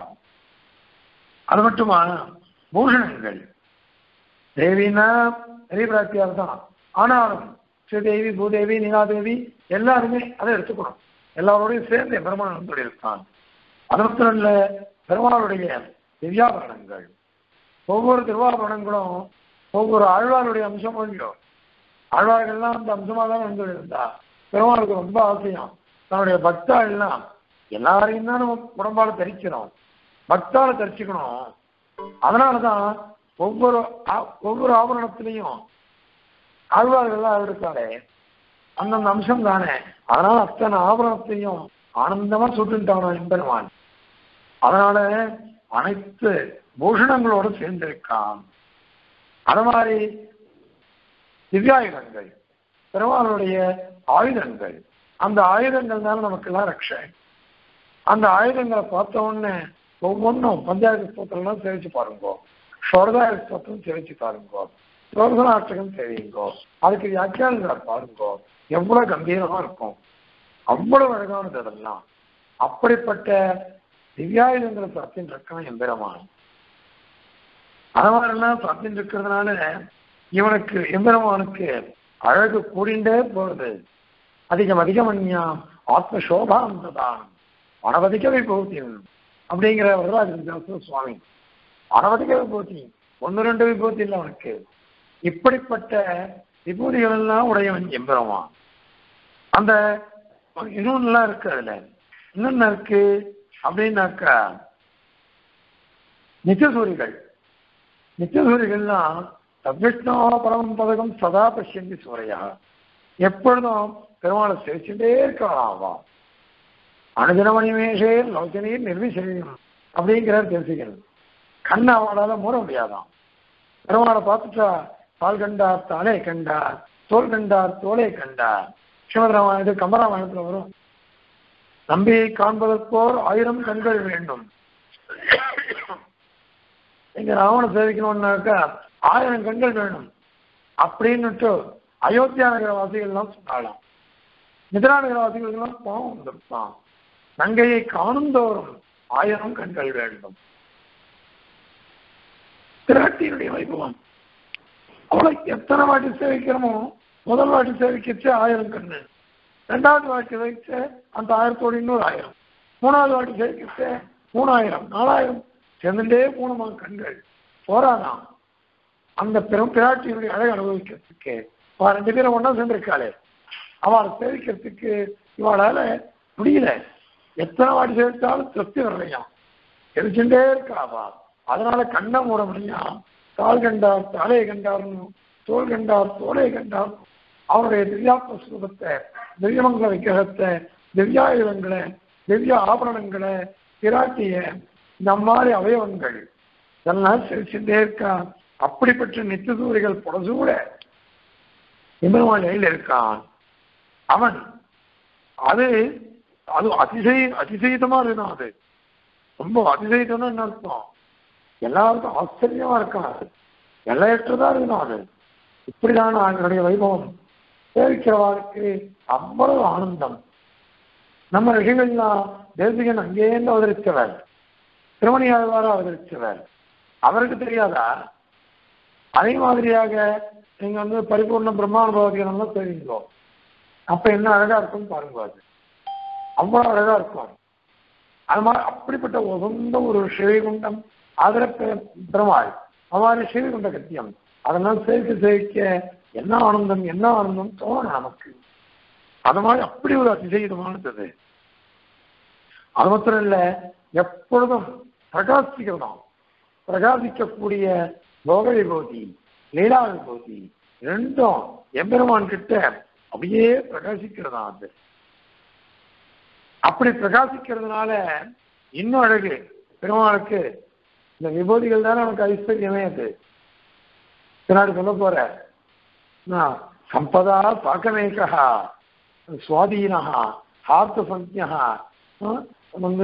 அது மட்டுமா பூஷணங்கள் தேவின்னா பெரிய பிராட்டியார் தான் ஆனாலும் ஸ்ரீதேவி பூதேவி நீலாதேவி எல்லாருமே அதை எடுத்துக்கணும் எல்லாரோடையும் சேர்ந்து பெருமாள் வந்து இருக்கான் அது மாத்திரம் இல்ல பெருமாளுடைய திவ்யாபரணங்கள் ஒவ்வொரு திருவாபரணங்களும் ஒவ்வொரு ஆழ்வாருடைய அம்சம் இல்லையோ ஆழ்வார்கள்லாம் அந்த அம்சமா தான் வந்து இருந்தா பெருமாளுக்கு ரொம்ப ஆசையம் தன்னுடைய பக்தாள்லாம் எல்லாரையும் தான் நம்ம உடம்பால தரிக்கிறோம் பக்தால தரிச்சுக்கணும் அதனாலதான் ஒவ்வொரு ஒவ்வொரு ஆபரணத்திலையும் ஆழ்வார்கள்லாம் இருக்காளே அந்தந்த அம்சம் தானே அதனால அத்தனை ஆபரணத்தையும் ஆனந்தமா சுட்டுட்டான் எம்பெருமான் அதனால அனைத்து பூஷணங்களோட சேர்ந்திருக்கான் அது மாதிரி திவ்யாயுதங்கள் பெருமாளுடைய ஆயுதங்கள் அந்த ஆயுதங்கள் தானே நமக்கெல்லாம் ரக்ஷை அந்த ஆயுதங்களை பார்த்த உடனே ஒவ்வொன்றும் பஞ்சாயத்து ஸ்தோத்திரம்லாம் சேவிச்சு பாருங்கோ ஸ்வரதாய ஸ்தோத்திரம் சேவிச்சு பாருங்கோ சோதனாஷ்டகம் தெரியுங்கோ அதுக்கு வியாக்கியானங்களை பாருங்கோ எவ்வளவு கம்பீரமா இருக்கும் அவ்வளவு அழகானது அதெல்லாம் அப்படிப்பட்ட திவ்யாயுதங்களை சாத்தின் இருக்கான் எம்பெருமான் அது மாதிரிலாம் சாத்தின் இருக்கிறதுனால இவனுக்கு எம்பெருமானுக்கு அழகு கூடிண்டே போகுது அதிகம் அதிகமன்யாம் ஆத்ம சோபாந்ததான் அனவதிக விபூதியும் அப்படிங்கிற வரலாறு சுவாமி அனவதிக விபூதி ஒன்னு ரெண்டு விபூதி இல்லை அவனுக்கு இப்படிப்பட்ட விபூதிகள் எல்லாம் உடையவன் எம்பெருமான் அந்த இன்னொன்னுலாம் இருக்கு அதுல என்னென்ன இருக்கு அப்படின்னாக்கா நித்தியசூரிகள் நித்தியசூரிகள்லாம் தத்விஷ்ணோ பரமம் பதகம் சதா பசியந்தி சூரையா எப்பொழுதும் பெருமாளை சிரிச்சுட்டே இருக்கலாம் அனுதினமணிமேஷே லோச்சனையில் நிர்விசரியம் அப்படிங்கிறார் தெரிஞ்சுக்கிறது கண்ணை அவளால மூட முடியாதான் பெருமாளை பார்த்துட்டா பால் கண்டார் தாலே கண்டார் தோல் கண்டார் தோலை கண்டார் ஸ்ரீமத் இது கம்பராமாயணத்துல வரும் நம்பியை காண்பதற்கோர் ஆயிரம் கண்கள் வேண்டும் இங்க ராவண சேவிக்கணும்னாக்கா ஆயிரம் கண்கள் வேணும் அப்படின்னுட்டு அயோத்தியா நகர வாசிகள்லாம் சொன்னாலாம் நிதிரா நகர வாசிகளுக்கெல்லாம் பாவம் வந்துருப்பான் நங்கையை காணும் தோறும் ஆயிரம் கண்கள் வேண்டும் திராட்டியினுடைய வைபவம் அவளை எத்தனை வாட்டி சேவிக்கிறோமோ முதல் வாட்டி சேவிக்கச்சு ஆயிரம் கண்ணு ரெண்டாவது வாட்டி வைச்ச அந்த ஆயிரத்தோடு இன்னொரு ஆயிரம் மூணாவது வாட்டி சேவிக்கச்ச மூணாயிரம் நாலாயிரம் சேர்ந்துட்டே மூணுமா கண்கள் போராதான் அந்த பெரும் பிராட்டியினுடைய அழகு அனுபவிக்கிறதுக்கு அவள் ரெண்டு பேரும் ஒன்றா சேர்ந்திருக்காளே அவளை சேவிக்கிறதுக்கு இவளால முடியல எத்தனை வாட்டி சேவித்தாலும் திருப்தி வரலையாம் எரிச்சுட்டே இருக்காவா அதனால கண்ணை மூட முடியும் கால் கண்டார் தாலையை கண்டார்னு தோல் கண்டார் தோலை கண்டார் அவருடைய திவ்யாத்ம சுரூபத்தை திவ்யமங்கல விக்கிரகத்தை திவ்யாயுதங்களை திவ்ய ஆபரணங்களை பிராட்டிய இந்த மாதிரி அவயவங்கள் இதெல்லாம் செலுத்திட்டே இருக்கா அப்படிப்பட்ட நித்தியதூரிகள் புடசூட இமயமான நிலையில் இருக்கான் அவன் அது அது அதிசய அதிசயிதமா இருந்தான் அது ரொம்ப அதிசயித்தம்னா என்ன அர்த்தம் எல்லாருக்கும் ஆச்சரியமா இருக்கான் அது எல்லையற்றதா இருந்தான் அது இப்படிதான் அவனுடைய வைபவம் சேவிக்கிறவாருக்கு அவ்வளவு ஆனந்தம் நம்ம ரிஷிகள்லாம் தேசிகன் அங்கேருந்து அவதரித்தவர் திருமணியாழ்வார அவதரித்தவர் அவருக்கு தெரியாதா அதே மாதிரியாக நீங்க வந்து பரிபூர்ண பிரம்மானுபவத்திலாம் தெரியுங்களோ அப்ப என்ன அழகா இருக்கும் பாருங்க அது அவ்வளவு அழகா இருக்கும் அது மாதிரி அப்படிப்பட்ட உகந்த ஒரு சிவைகுண்டம் அதிர பெருமாள் அவ்வாறு சிவைகுண்ட கத்தியம் அதெல்லாம் சேவிக்க சேவிக்க என்ன ஆனந்தம் என்ன ஆனந்தம் தோணும் நமக்கு அது மாதிரி அப்படி ஒரு அதிசயமானது அது மாத்திரம் இல்ல எப்பொழுதும் பிரகாசிக்கிறதாம் பிரகாசிக்கக்கூடிய போக விபூதி லீலா விபூதி ரெண்டும் எம்பெருமான் கிட்ட அப்படியே பிரகாசிக்கிறதா அது அப்படி பிரகாசிக்கிறதுனால இன்னும் அழகு பெருமாளுக்கு இந்த விபூதிகள் தானே நமக்கு ஐஸ்வர்யமே அது பின்னாடி சொல்ல போற சம்பதா பாக்கமேகா சுவாதீனா ஹார்த்த சஞ்ஞா வந்து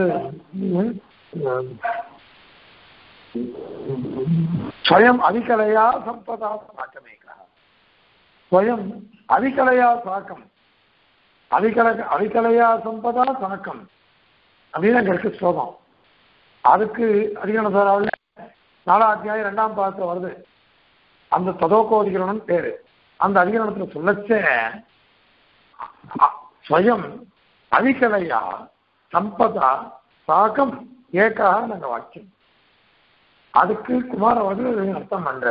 ஸ்வயம் அதிகலையா சம்பதா சாக்கமேகா ஸ்வயம் அதிகலையா சாக்கம் அதிகல அதிகலையா சம்பதா சாக்கம் அப்படின்னு அங்க இருக்கு ஸ்லோகம் அதுக்கு அதிகன சாராவில் நாலாம் அத்தியாயம் ரெண்டாம் பாகத்தில் வருது அந்த ததோக்கோ அதிகரணம் பேரு அந்த அதிகரணத்துல சொல்லச்ச ஸ்வயம் அதிகலையா சம்பதா சாகம் ஏக்காக நாங்க வாக்கியம் அதுக்கு குமார அவர்கள் அர்த்தம் பண்ற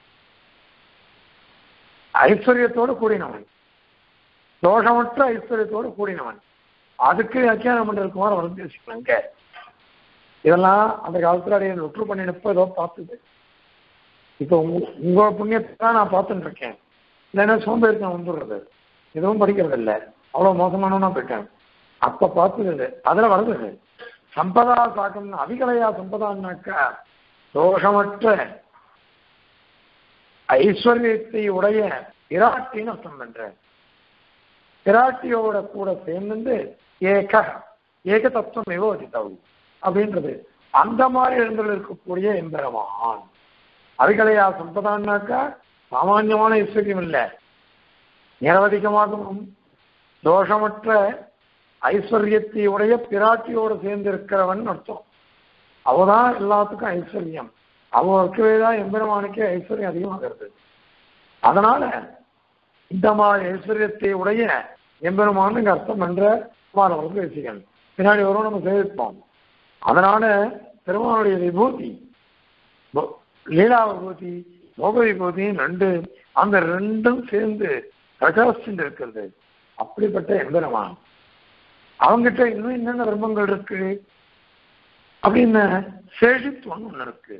ஐஸ்வர்யத்தோடு கூடினவன் தோஷமற்ற ஐஸ்வர்யத்தோடு கூடினவன் அதுக்கு வியாக்கியானம் பண்றது குமார அவர்கள் பேசிக்கலாங்க இதெல்லாம் அந்த காலத்துல அடைய ஒற்று பண்ணினப்ப ஏதோ பார்த்தது இப்போ உங்க உங்க புண்ணியத்தை தான் நான் பார்த்துட்டு இருக்கேன் இல்லைன்னா சோம்பேறித்தனம் வந்துடுறது எதுவும் படிக்கிறது இல்லை அவ்வளவு மோசமானவனா போயிட்டேன் அப்ப பார்த்தது அதுல வருது சம்பதா சாக்கம்னு அவிகலையா சம்பதான்னாக்கா தோஷமற்ற ஐஸ்வர்யத்தை உடைய பிராட்டின்னு அர்த்தம் பண்ற பிராட்டியோட கூட சேர்ந்து ஏக ஏக தத்துவம் விவோதித்தவு அப்படின்றது அந்த மாதிரி இடத்துல இருக்கக்கூடிய எம்பெருமான் அவிகலையா சம்பதான்னாக்கா சாமான்யமான ஐஸ்வர்யம் இல்லை நிரவதிகமாகவும் தோஷமற்ற ஐஸ்வர்யத்தை உடைய பிராட்டியோடு சேர்ந்து இருக்கிறவன் அர்த்தம் அவதான் எல்லாத்துக்கும் ஐஸ்வர்யம் அவருக்கவே தான் எம்பெருமானுக்கே ஐஸ்வர்யம் அதிகமாகிறது அதனால இந்த மாதிரி ஐஸ்வர்யத்தை உடைய எம்பெருமான் அர்த்தம் என்ற மாணவர்கள் பேசிகள் பின்னாடி வரும் நம்ம சேவிப்போம் அதனால பெருமானுடைய விபூதி லீலா விபூதி போக விபூதி ரெண்டு அந்த ரெண்டும் சேர்ந்து பிரகாசிச்சுட்டு இருக்கிறது அப்படிப்பட்ட எம்பெருமான் அவங்கிட்ட இன்னும் என்னென்ன தர்மங்கள் இருக்கு அப்படின்னு சேஷித்துவம் ஒண்ணு இருக்கு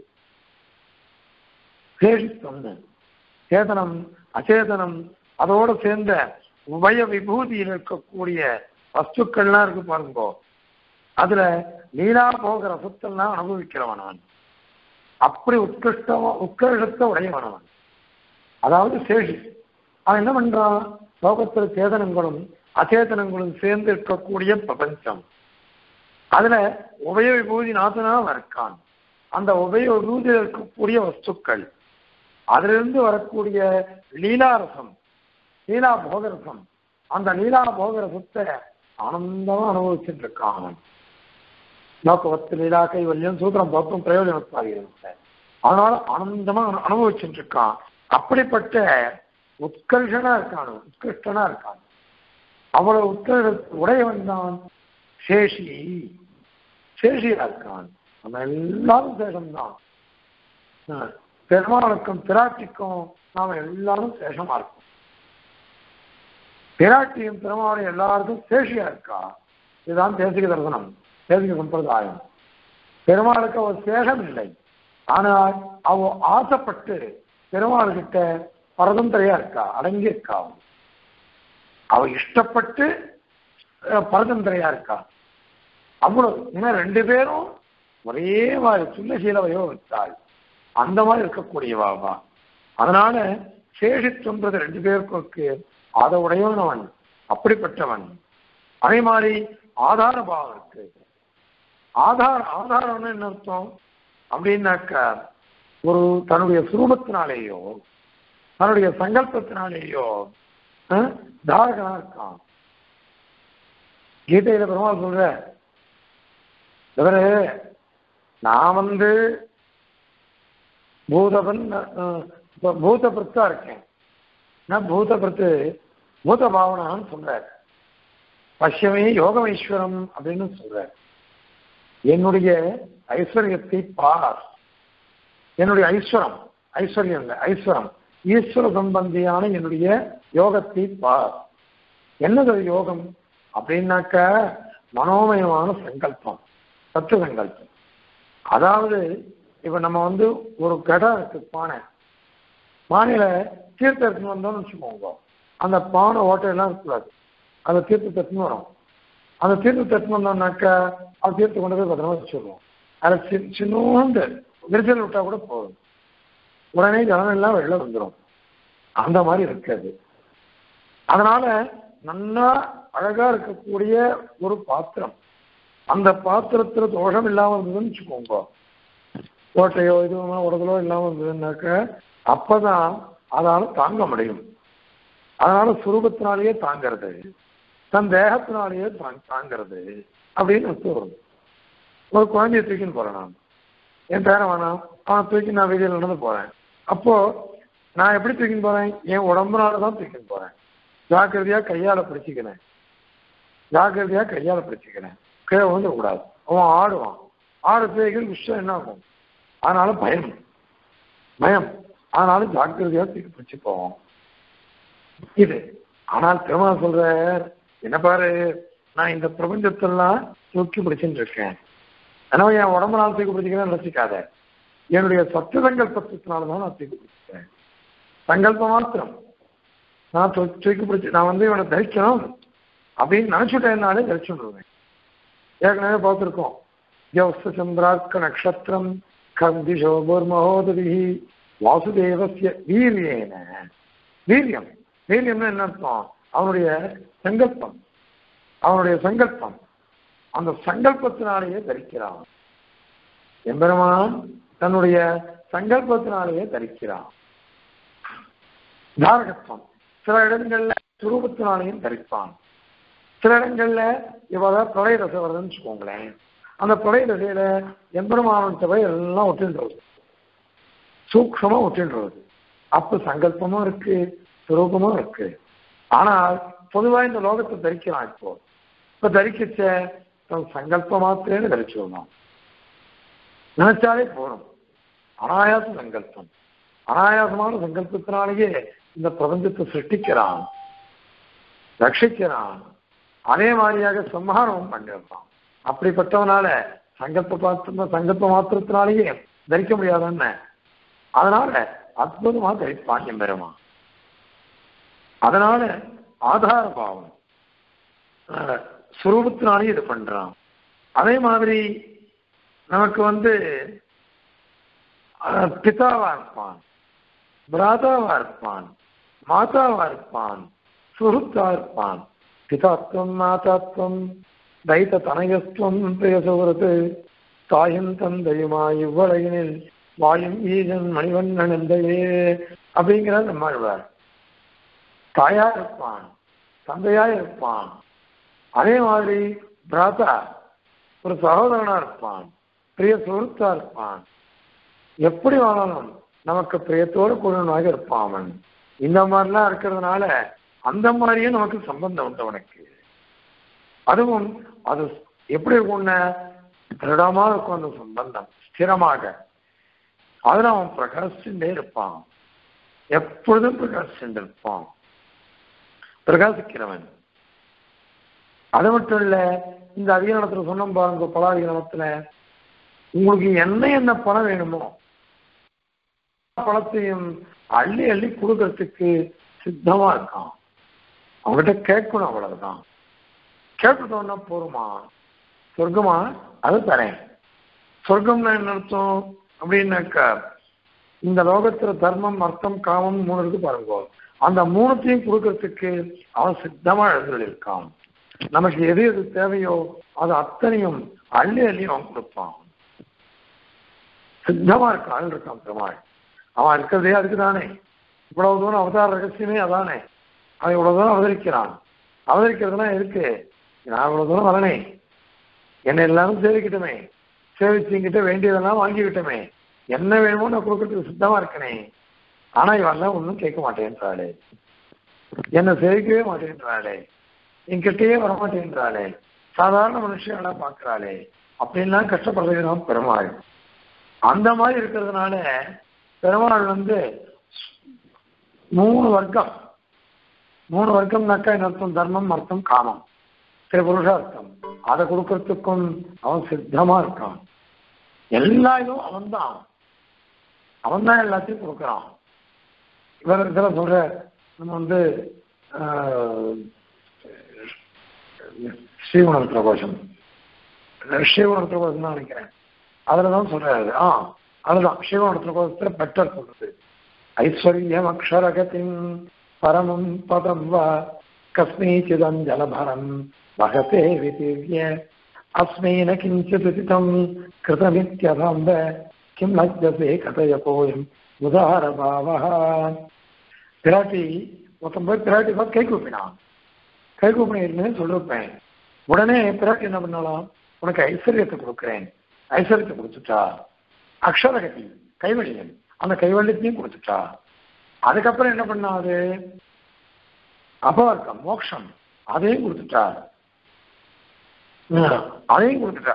சேஷித்துவம் சேதனம் அச்சேதனம் அதோட சேர்ந்த உபய விபூதியில் இருக்கக்கூடிய வஸ்துக்கள்லாம் இருக்கு பாருங்க அதுல லீலா போக ரசத்தெல்லாம் அனுபவிக்கிறவன் அவன் அப்படி உத்கிருஷ்டமா உத்கிருஷ்டத்தை உடையவனவன் அதாவது சேஷி அவன் என்ன பண்றான் லோகத்தில் சேதனங்களும் அச்சேதனங்களும் சேர்ந்து இருக்கக்கூடிய பிரபஞ்சம் அதுல உபய விபூதி நாதனாக இருக்கான் அந்த உபய விபூதியில் இருக்கக்கூடிய வஸ்துக்கள் அதிலிருந்து வரக்கூடிய லீலாரசம் லீலா போகரசம் அந்த லீலா போகரசத்தை ஆனந்தமா அனுபவிச்சுட்டு இருக்கான் அவன் லோகவத்து லீலா கைவல்யம் சூத்திரம் பார்த்தும் பிரயோஜனத்தாகிறது அதனால ஆனந்தமா அனுபவிச்சுட்டு இருக்கான் அப்படிப்பட்ட உத்கர்ஷனா இருக்கான் உத்கிருஷ்டனா இருக்கான் அவ்வளவு உத்கர்ஷ உடையவன் தான் சேஷி சேஷியா இருக்கான் நம்ம எல்லாரும் சேஷம்தான் பெருமாளுக்கும் பிராட்டிக்கும் நாம எல்லாரும் சேஷமா இருக்கோம் பிராட்டியும் பெருமாளும் எல்லாருக்கும் சேஷியா இருக்கா இதுதான் தேசிக தரிசனம் தேசிக சம்பிரதாயம் பெருமாளுக்கு அவர் சேஷம் இல்லை ஆனால் அவ ஆசைப்பட்டு பெருமாள் கிட்ட பரதந்திரையா இருக்கா அடங்கி இருக்கா அவ. அவ இஷ்டப்பட்டு அஹ், பரதந்திரையா இருக்கா அவ்வளவு ஏன்னா ரெண்டு பேரும் ஒரே மாதிரி சுண்ணசீல வயோவித்தாள் அந்த மாதிரி இருக்கக்கூடியவாவா அதனால சேஷித்துன்றது ரெண்டு பேருக்கும் இருக்கு அதை உடையவனவன் அப்படிப்பட்டவன் அதே மாதிரி ஆதார பாவம் இருக்கு ஆதார ஆதாரம்னு என்ன அர்த்தம் அப்படின்னாக்கா ஒரு தன்னுடைய சுரூபத்தினாலேயோ தன்னுடைய சங்கல்பத்தினாலேயோ அஹ், தாரகனா இருக்கான் கீதையில பெருமாள் சொல்ற இவரு நான் வந்து பூதபன் அஹ், இப்ப பூதபிருத்தா இருக்கேன் நான் பூதபிருத்து பூத பாவனான்னு சொல்றார் பஷ்யமே யோகமேஸ்வரம் அப்படின்னு சொல்றார் என்னுடைய ஐஸ்வர்யத்தை பார் என்னுடைய ஐஸ்வரம் ஐஸ்வர்யம் இல்லை ஐஸ்வரம் ஈஸ்வர சம்பந்தியான என்னுடைய யோகத்தை பார் என்னது அது யோகம் அப்படின்னாக்க மனோமயமான சங்கல்பம் சத்து சங்கல்பம் அதாவது இப்ப நம்ம வந்து ஒரு கடம் இருக்கு பானை பானையில தீர்த்தம் எடுத்துன்னு வந்தோம்னு வச்சுக்கோங்க அந்த பானை ஓட்டையெல்லாம் இருக்கக்கூடாது அந்த தீர்த்தத்தை எடுத்துன்னு வரும் அந்த தீர்த்தத்தை எடுத்துன்னு வந்தோம்னாக்கா அந்த தீர்த்து கொண்டு போய் பத்திரமா வச்சுருவோம் அதில் சி சின்னோண்டு விரிசல் விட்டா கூட போதும் உடனே ஜனம் எல்லாம் வெளில வந்துடும் அந்த மாதிரி இருக்காது அதனால நல்லா அழகா இருக்கக்கூடிய ஒரு பாத்திரம் அந்த பாத்திரத்துல தோஷம் இல்லாம இருந்ததுன்னு வச்சுக்கோங்க கோட்டையோ இதுவுமா உடதலோ இல்லாம இருந்ததுன்னாக்க அப்பதான் அதால தாங்க முடியும் அதனால சுரூபத்தினாலேயே தாங்கிறது தன் தேகத்தினாலேயே தாங் தாங்கிறது அப்படின்னு அர்த்தம் வருது ஒரு குழந்தைய தூக்கின்னு போறேன் நான் என் பேரன் வேணாம் அவன் தூக்கி நான் வெளியில் நடந்து போறேன் அப்போ நான் எப்படி தூக்கின்னு போறேன் என் உடம்புனால தான் தூக்கின்னு போறேன் ஜாக்கிரதையா கையால பிடிச்சிக்கிறேன் ஜாக்கிரதையா கையால பிடிச்சிக்கிறேன் கீழே வந்து கூடாது அவன் ஆடுவான் ஆடு பேய்கள் விஷயம் என்ன ஆகும் அதனால பயம் பயம் அதனால ஜாக்கிரதையா தூக்கி பிடிச்சு போவோம் இது ஆனால் திருமணம் சொல்ற என்ன பாரு நான் இந்த பிரபஞ்சத்தெல்லாம் தூக்கி பிடிச்சுட்டு இருக்கேன் ஆனால் என் உடம்புனால தூக்கி பிடிச்சிக்கிறேன்னு நினைச்சிக்காத என்னுடைய சத்து சங்கல்பத்தினால தான் நான் தூக்கி பிடிச்சிக்கிறேன் சங்கல்பம் மாத்திரம் நான் தூ- தூக்கி பிடிச்சி நான் வந்து இவனை தரிக்கணும் அப்படின்னு நினைச்சுட்டேன்னாலே தரிச்சுடுவேன் ஏற்கனவே பார்த்துருக்கோம் யவஸ்த சந்திரார்க்க நக்ஷத்திரம் கந்திஷோ பூர்மஹோதரி வாசுதேவசிய வீரியேன வீரியம் வீரியம்னா என்ன அர்த்தம் அவனுடைய சங்கல்பம் அவனுடைய சங்கல்பம் அந்த சங்கல்பத்தினாலேயே தரிக்கிறான் எம்பெருமான் தன்னுடைய சங்கல்பத்தினாலேயே தரிக்கிறான் தாரகத்துவம் சில இடங்கள்ல சுரூபத்தினாலேயும் தரிப்பான் சில இடங்கள்ல இவ்வளவு தொலை ரசம் வருதுன்னு வச்சுக்கோங்களேன் அந்த தொலை ரசையில எம்பெருமானன் தொகை எல்லாம் ஒட்டுன்றது சூக்ஷமா ஒட்டுன்றது அப்ப சங்கல்பமும் இருக்கு சுரூபமும் இருக்கு ஆனால் பொதுவா இந்த லோகத்தை தரிக்கிறான் இப்போ இப்ப தரிக்கச்ச தன் சங்கல்பம் மாத்திரேன்னு தரிச்சுடணும் நினைச்சாலே போதும் அனாயாச சங்கல்பம் அனாயாசமான சங்கல்பத்தினாலேயே இந்த பிரபஞ்சத்தை சிருஷ்டிக்கிறான் ரட்சிக்கிறான் அதே மாதிரியாக சம்ஹாரமும் பண்ணிடுறான் அப்படிப்பட்டவனால சங்கல்ப பாத்திர சங்கல்ப மாத்திரத்தினாலேயே தரிக்க முடியாதுன்னு அதனால அற்புதமா தரிப்பான் எம்பெருமான் அதனால ஆதார பாவம் அஹ், சுரூபத்தினாலே இது பண்றான் அதே மாதிரி நமக்கு வந்து அஹ், பிதாவா இருப்பான் பிராதாவா இருப்பான் மாதாவா இருப்பான் சுருத்தா இருப்பான் பிதாத்வம் மாதாத்வம் தைத்த தனயஸ்துவம் பிரியசுகிறது தாயும் தந்தையுமா இவ்வளையினில் வாயும் ஈசன் மணிவண்ணன் எந்தையே அப்படிங்கிறார் நம்மாழ்வார் தாயா இருப்பான் தந்தையா இருப்பான் அதே மாதிரி பிராதா ஒரு சகோதரனா இருப்பான் பிரிய சுருத்தா இருப்பான் எப்படி வாழணும் நமக்கு பிரியத்தோடு கூடனாக இருப்பான் அவன் இந்த மாதிரிலாம் இருக்கிறதுனால அந்த மாதிரியே நமக்கு சம்பந்தம் உண்டு அவனுக்கு அதுவும் அது எப்படி இருக்கும்னா திருடமா இருக்கும் அந்த சம்பந்தம் ஸ்திரமாக அதுல அவன் பிரகாசிச்சுட்டே இருப்பான் எப்பொழுதும் பிரகாசிச்சுட்டு இருப்பான் பிரகாசிக்கிறவன் அது மட்டும் இல்ல இந்த அதிகாரத்துல சொன்னோம் பாருங்க பலாதிகாரத்துல உங்களுக்கு என்ன என்ன பணம் வேணுமோ பழத்தையும் அள்ளி அள்ளி கொடுக்கறதுக்கு சித்தமா இருக்கான் அவங்ககிட்ட கேட்கணும் அவ்வளவுதான் கேட்டுட்டோம்னா போருமா சொர்க்கமா அது தரேன் சொர்க்கம்னா என்ன அர்த்தம் அப்படின்னாக்கா இந்த லோகத்துல தர்மம் அர்த்தம் காமம் மூணு இருக்கு பாருங்க அந்த மூணுத்தையும் கொடுக்கறதுக்கு அவன் சித்தமா எழுந்திருக்கான் நமக்கு எது எது தேவையோ அது அத்தனையும் அள்ளி அள்ளி அவன் கொடுப்பான் சித்தமா இருக்கான் ஆள் இருக்கான் பெருமாள் அவன் இருக்கிறதே அதுக்கு தானே இவ்வளவு தூரம் அவதார ரகசியமே அதானே அவன் இவ்வளவு தூரம் அவதரிக்கிறான் அவதரிக்கிறதுனா இருக்கு நான் இவ்வளவு தூரம் வரனே என்னை எல்லாரும் சேவிக்கிட்டமே சேவிச்சுங்கிட்ட வேண்டியதெல்லாம் வாங்கிக்கிட்டமே என்ன வேணுமோ நான் கொடுக்கறதுக்கு சித்தமா இருக்கனே ஆனா இவெல்லாம் ஒன்றும் கேட்க மாட்டேன்றாளே என்னை சேவிக்கவே மாட்டேன்றாளே என்கிட்டயே வரமாட்டேன்றாளே சாதாரண மனுஷங்களா பார்க்கறாளே அப்படின்லாம் கஷ்டப்படுறதுதான் பெருமாள் அந்த மாதிரி இருக்கிறதுனால பெருமாள் வந்து மூணு வர்க்கம் மூணு வர்க்கம்னாக்கா என்ன அர்த்தம் தர்மம் அர்த்தம் காமம் திரிபுருஷார்த்தம் அதை கொடுக்கறதுக்கும் அவன் சித்தமா இருக்கான் எல்லா இதுவும் அவன் தான் அவன் தான் எல்லாத்தையும் கொடுக்குறான் இவர் இதில் சொல்ற நம்ம வந்து ஸ்ரீகுணத்துல கோஷம் ஸ்ரீகுணத்துல கோஷம் தான் நினைக்கிறேன் அதுல தான் சொல்றாரு ஆ அதுதான் ஸ்ரீகுணத்துல கோஷத்துல பெட்டர் சொல்றது ஐஸ்வர்யம் அக்ஷரகத்தின் பரமம் பதம் வா கஸ்மைச்சிதஞ்சலபரம் வகத்தே விதிவ்ய அஸ்மைன கிஞ்சிதுதிதம் கிருதமித்யதம்ப கிம் லஜ்ஜசே கதய போயம் உதாரபாவः பிராட்டி ஒருத்தன் போய் பிராட்டி பார்த்து கை கூப்பினான் கை கூப்பினேன்னு சொல்லிருப்பேன் உடனே பிராட்டி என்ன பண்ணலாம் உனக்கு ஐஸ்வர்யத்தை கொடுக்குறேன் ஐஸ்வர்யத்தை கொடுத்துட்டா அக்ஷரகதி கைவல்யம் அந்த கைவல்யத்தையும் கொடுத்துட்டா அதுக்கப்புறம் என்ன பண்ணாது அபவர்க்கம் மோட்சம் அதையும் கொடுத்துட்டா அதையும் கொடுத்துட்டா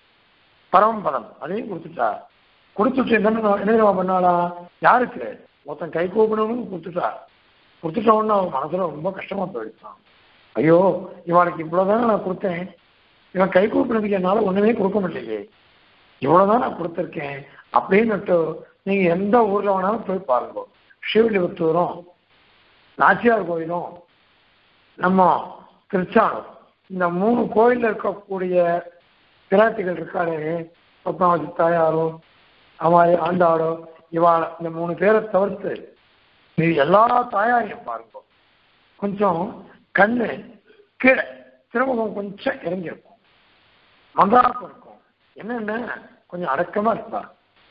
பரமபதம் அதையும் கொடுத்துட்டா கொடுத்துட்டு என்ன என்ன பண்ணாளா யாருக்கு ஒருத்தன் கை கூப்பிடணும்னு கொடுத்துட்டா கொடுத்துட்ட உடனே அவன் மனசுல ரொம்ப கஷ்டமா போயிடுச்சான் ஐயோ இவனுக்கு இவ்வளவுதானே நான் கொடுத்தேன் இவன் கை கூப்பினதுக்கு என்னால ஒண்ணுமே கொடுக்க முடியலையே இவ்வளவுதான் நான் கொடுத்துருக்கேன் அப்படின்னுட்டு நீங்க எந்த ஊர்ல வேணாலும் போய் பாருங்க ஸ்ரீவில்லிபுத்தூரும் நாச்சியார் கோயிலும் நம்ம திருச்சானம் இந்த மூணு கோயில்ல இருக்கக்கூடிய பிராட்டிகள் இருக்காளே பத்மாவதி தாயாரோ அம்மாரி ஆண்டாடோ இவாள் இந்த மூணு பேரை தவிர்த்து இது எல்லா தாயாரையும் பாருங்க கொஞ்சம் கண்ணு கீழே திருமுகம் கொஞ்சம் இறங்கியிருக்கும் மந்தாரப்பம் இருக்கும் என்னென்ன கொஞ்சம் அடக்கமா இருப்பார்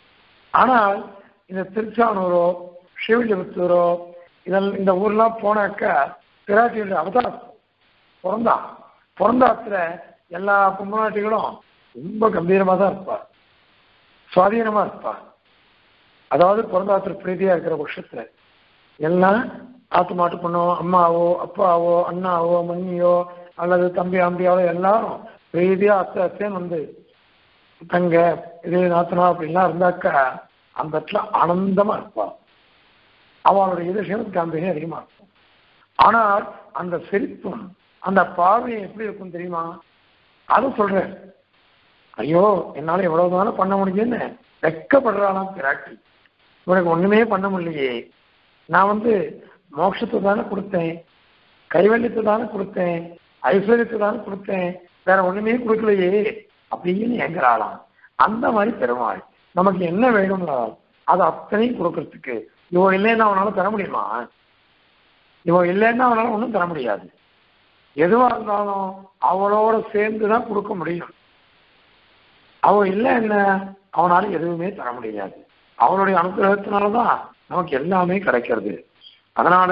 ஆனால் இந்த திருச்சானூரோ ஸ்ரீவில்லிபுத்தூரோ இதெல்லாம் இந்த ஊர்லாம் போனாக்கா பிராட்டியுடைய அவதாரம் பிறந்தான் பிறந்தாத்துல எல்லா பொம்மநாட்டிகளும் ரொம்ப கம்பீரமா தான் இருப்பார் சுவாதீனமா இருப்பார் அதாவது பிறந்தாத்துல பிரீதியா இருக்கிற பட்சத்துல எல்லாம் ஆத்து மாட்டு பொண்ணோ அம்மாவோ அப்பாவோ அண்ணாவோ மண்ணியோ அல்லது தம்பி அம்பியாவோ எல்லாரும் பிரீதியா அத்தை அத்தேன்னு வந்து தங்க இது நாத்தனா அப்படின்லாம் இருந்தாக்கா அந்த இடத்துல ஆனந்தமா இருப்பா அவளுடைய எதிர்ஷனுக்கு காம்பிகை அதிகமா இருக்கும் ஆனால் அந்த சிரிப்பும் அந்த பார்வை எப்படி இருக்கும் தெரியுமா அது சொல்றேன் ஐயோ என்னால எவ்வளவு தானே பண்ண முடியும்னு வெக்கப்படுறாளாம் பிராட்டி இவனுக்கு ஒண்ணுமே பண்ண முடியலையே நான் வந்து மோட்சத்தை தானே கொடுத்தேன் கைவல்யத்தை தானே கொடுத்தேன் ஐஸ்வர்யத்தை தானே கொடுத்தேன் வேற ஒண்ணுமே கொடுக்கலையே அப்படின்னு எங்கிறாளாம் அந்த மாதிரி பெருமாள் நமக்கு என்ன வேணும்னா அது அத்தனையும் கொடுக்கறதுக்கு இவன் இல்லைன்னா அவனால தர முடியுமா இவன் இல்லைன்னா அவனால ஒன்றும் தர முடியாது எதுவா இருந்தாலும் அவளோட சேர்ந்து தான் கொடுக்க முடியும் அவன் இல்லை என்ன அவனால எதுவுமே தர முடியாது அவனுடைய அனுகிரகத்தினாலதான் நமக்கு எல்லாமே கிடைக்கிறது அதனால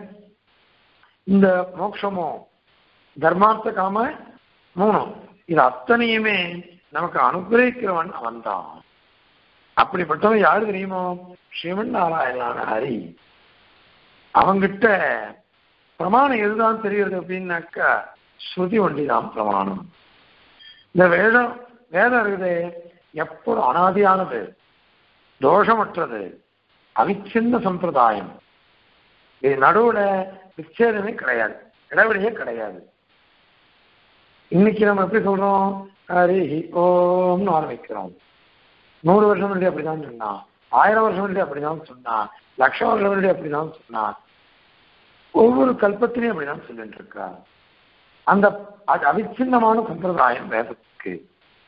இந்த மோட்சமோ தர்மார்த்த காம மூணும் இது அத்தனையுமே நமக்கு அனுகிரகிக்கிறவன் அவன்தான் அப்படிப்பட்டவன் யாரு தெரியுமோ ஸ்ரீமன் நாராயணான ஹரி அவங்கிட்ட பிரமாணம் எதுதான் தெரியுது அப்படின்னாக்கா ஸ்ருதி ஒண்டிதான் பிரமாணம் இந்த வேதம் வேதம் இருக்குது எப்போதும் அனாதியானது தோஷமற்றது அவிச்சின்ன சம்பிரதாயம் இது நடுவுல விச்சேதமே கிடையாது இடைவெளியே கிடையாது இன்னைக்கு நம்ம எப்படி சொல்றோம் ஹரி ஓம்னு ஆரம்பிக்கிறோம் நூறு வருஷம் முன்னாடி அப்படிதான் சொன்னான் ஆயிரம் வருஷம் முன்னாடி அப்படிதான் சொன்னான் லட்சம் வருஷம் முன்னாடி அப்படிதான் சொன்னான் ஒவ்வொரு கல்பத்திலையும் அப்படிதான் சொல்லிட்டு இருக்கா அந்த அது அவிச்சின்னமான சம்பிரதாயம் வேதத்துக்கு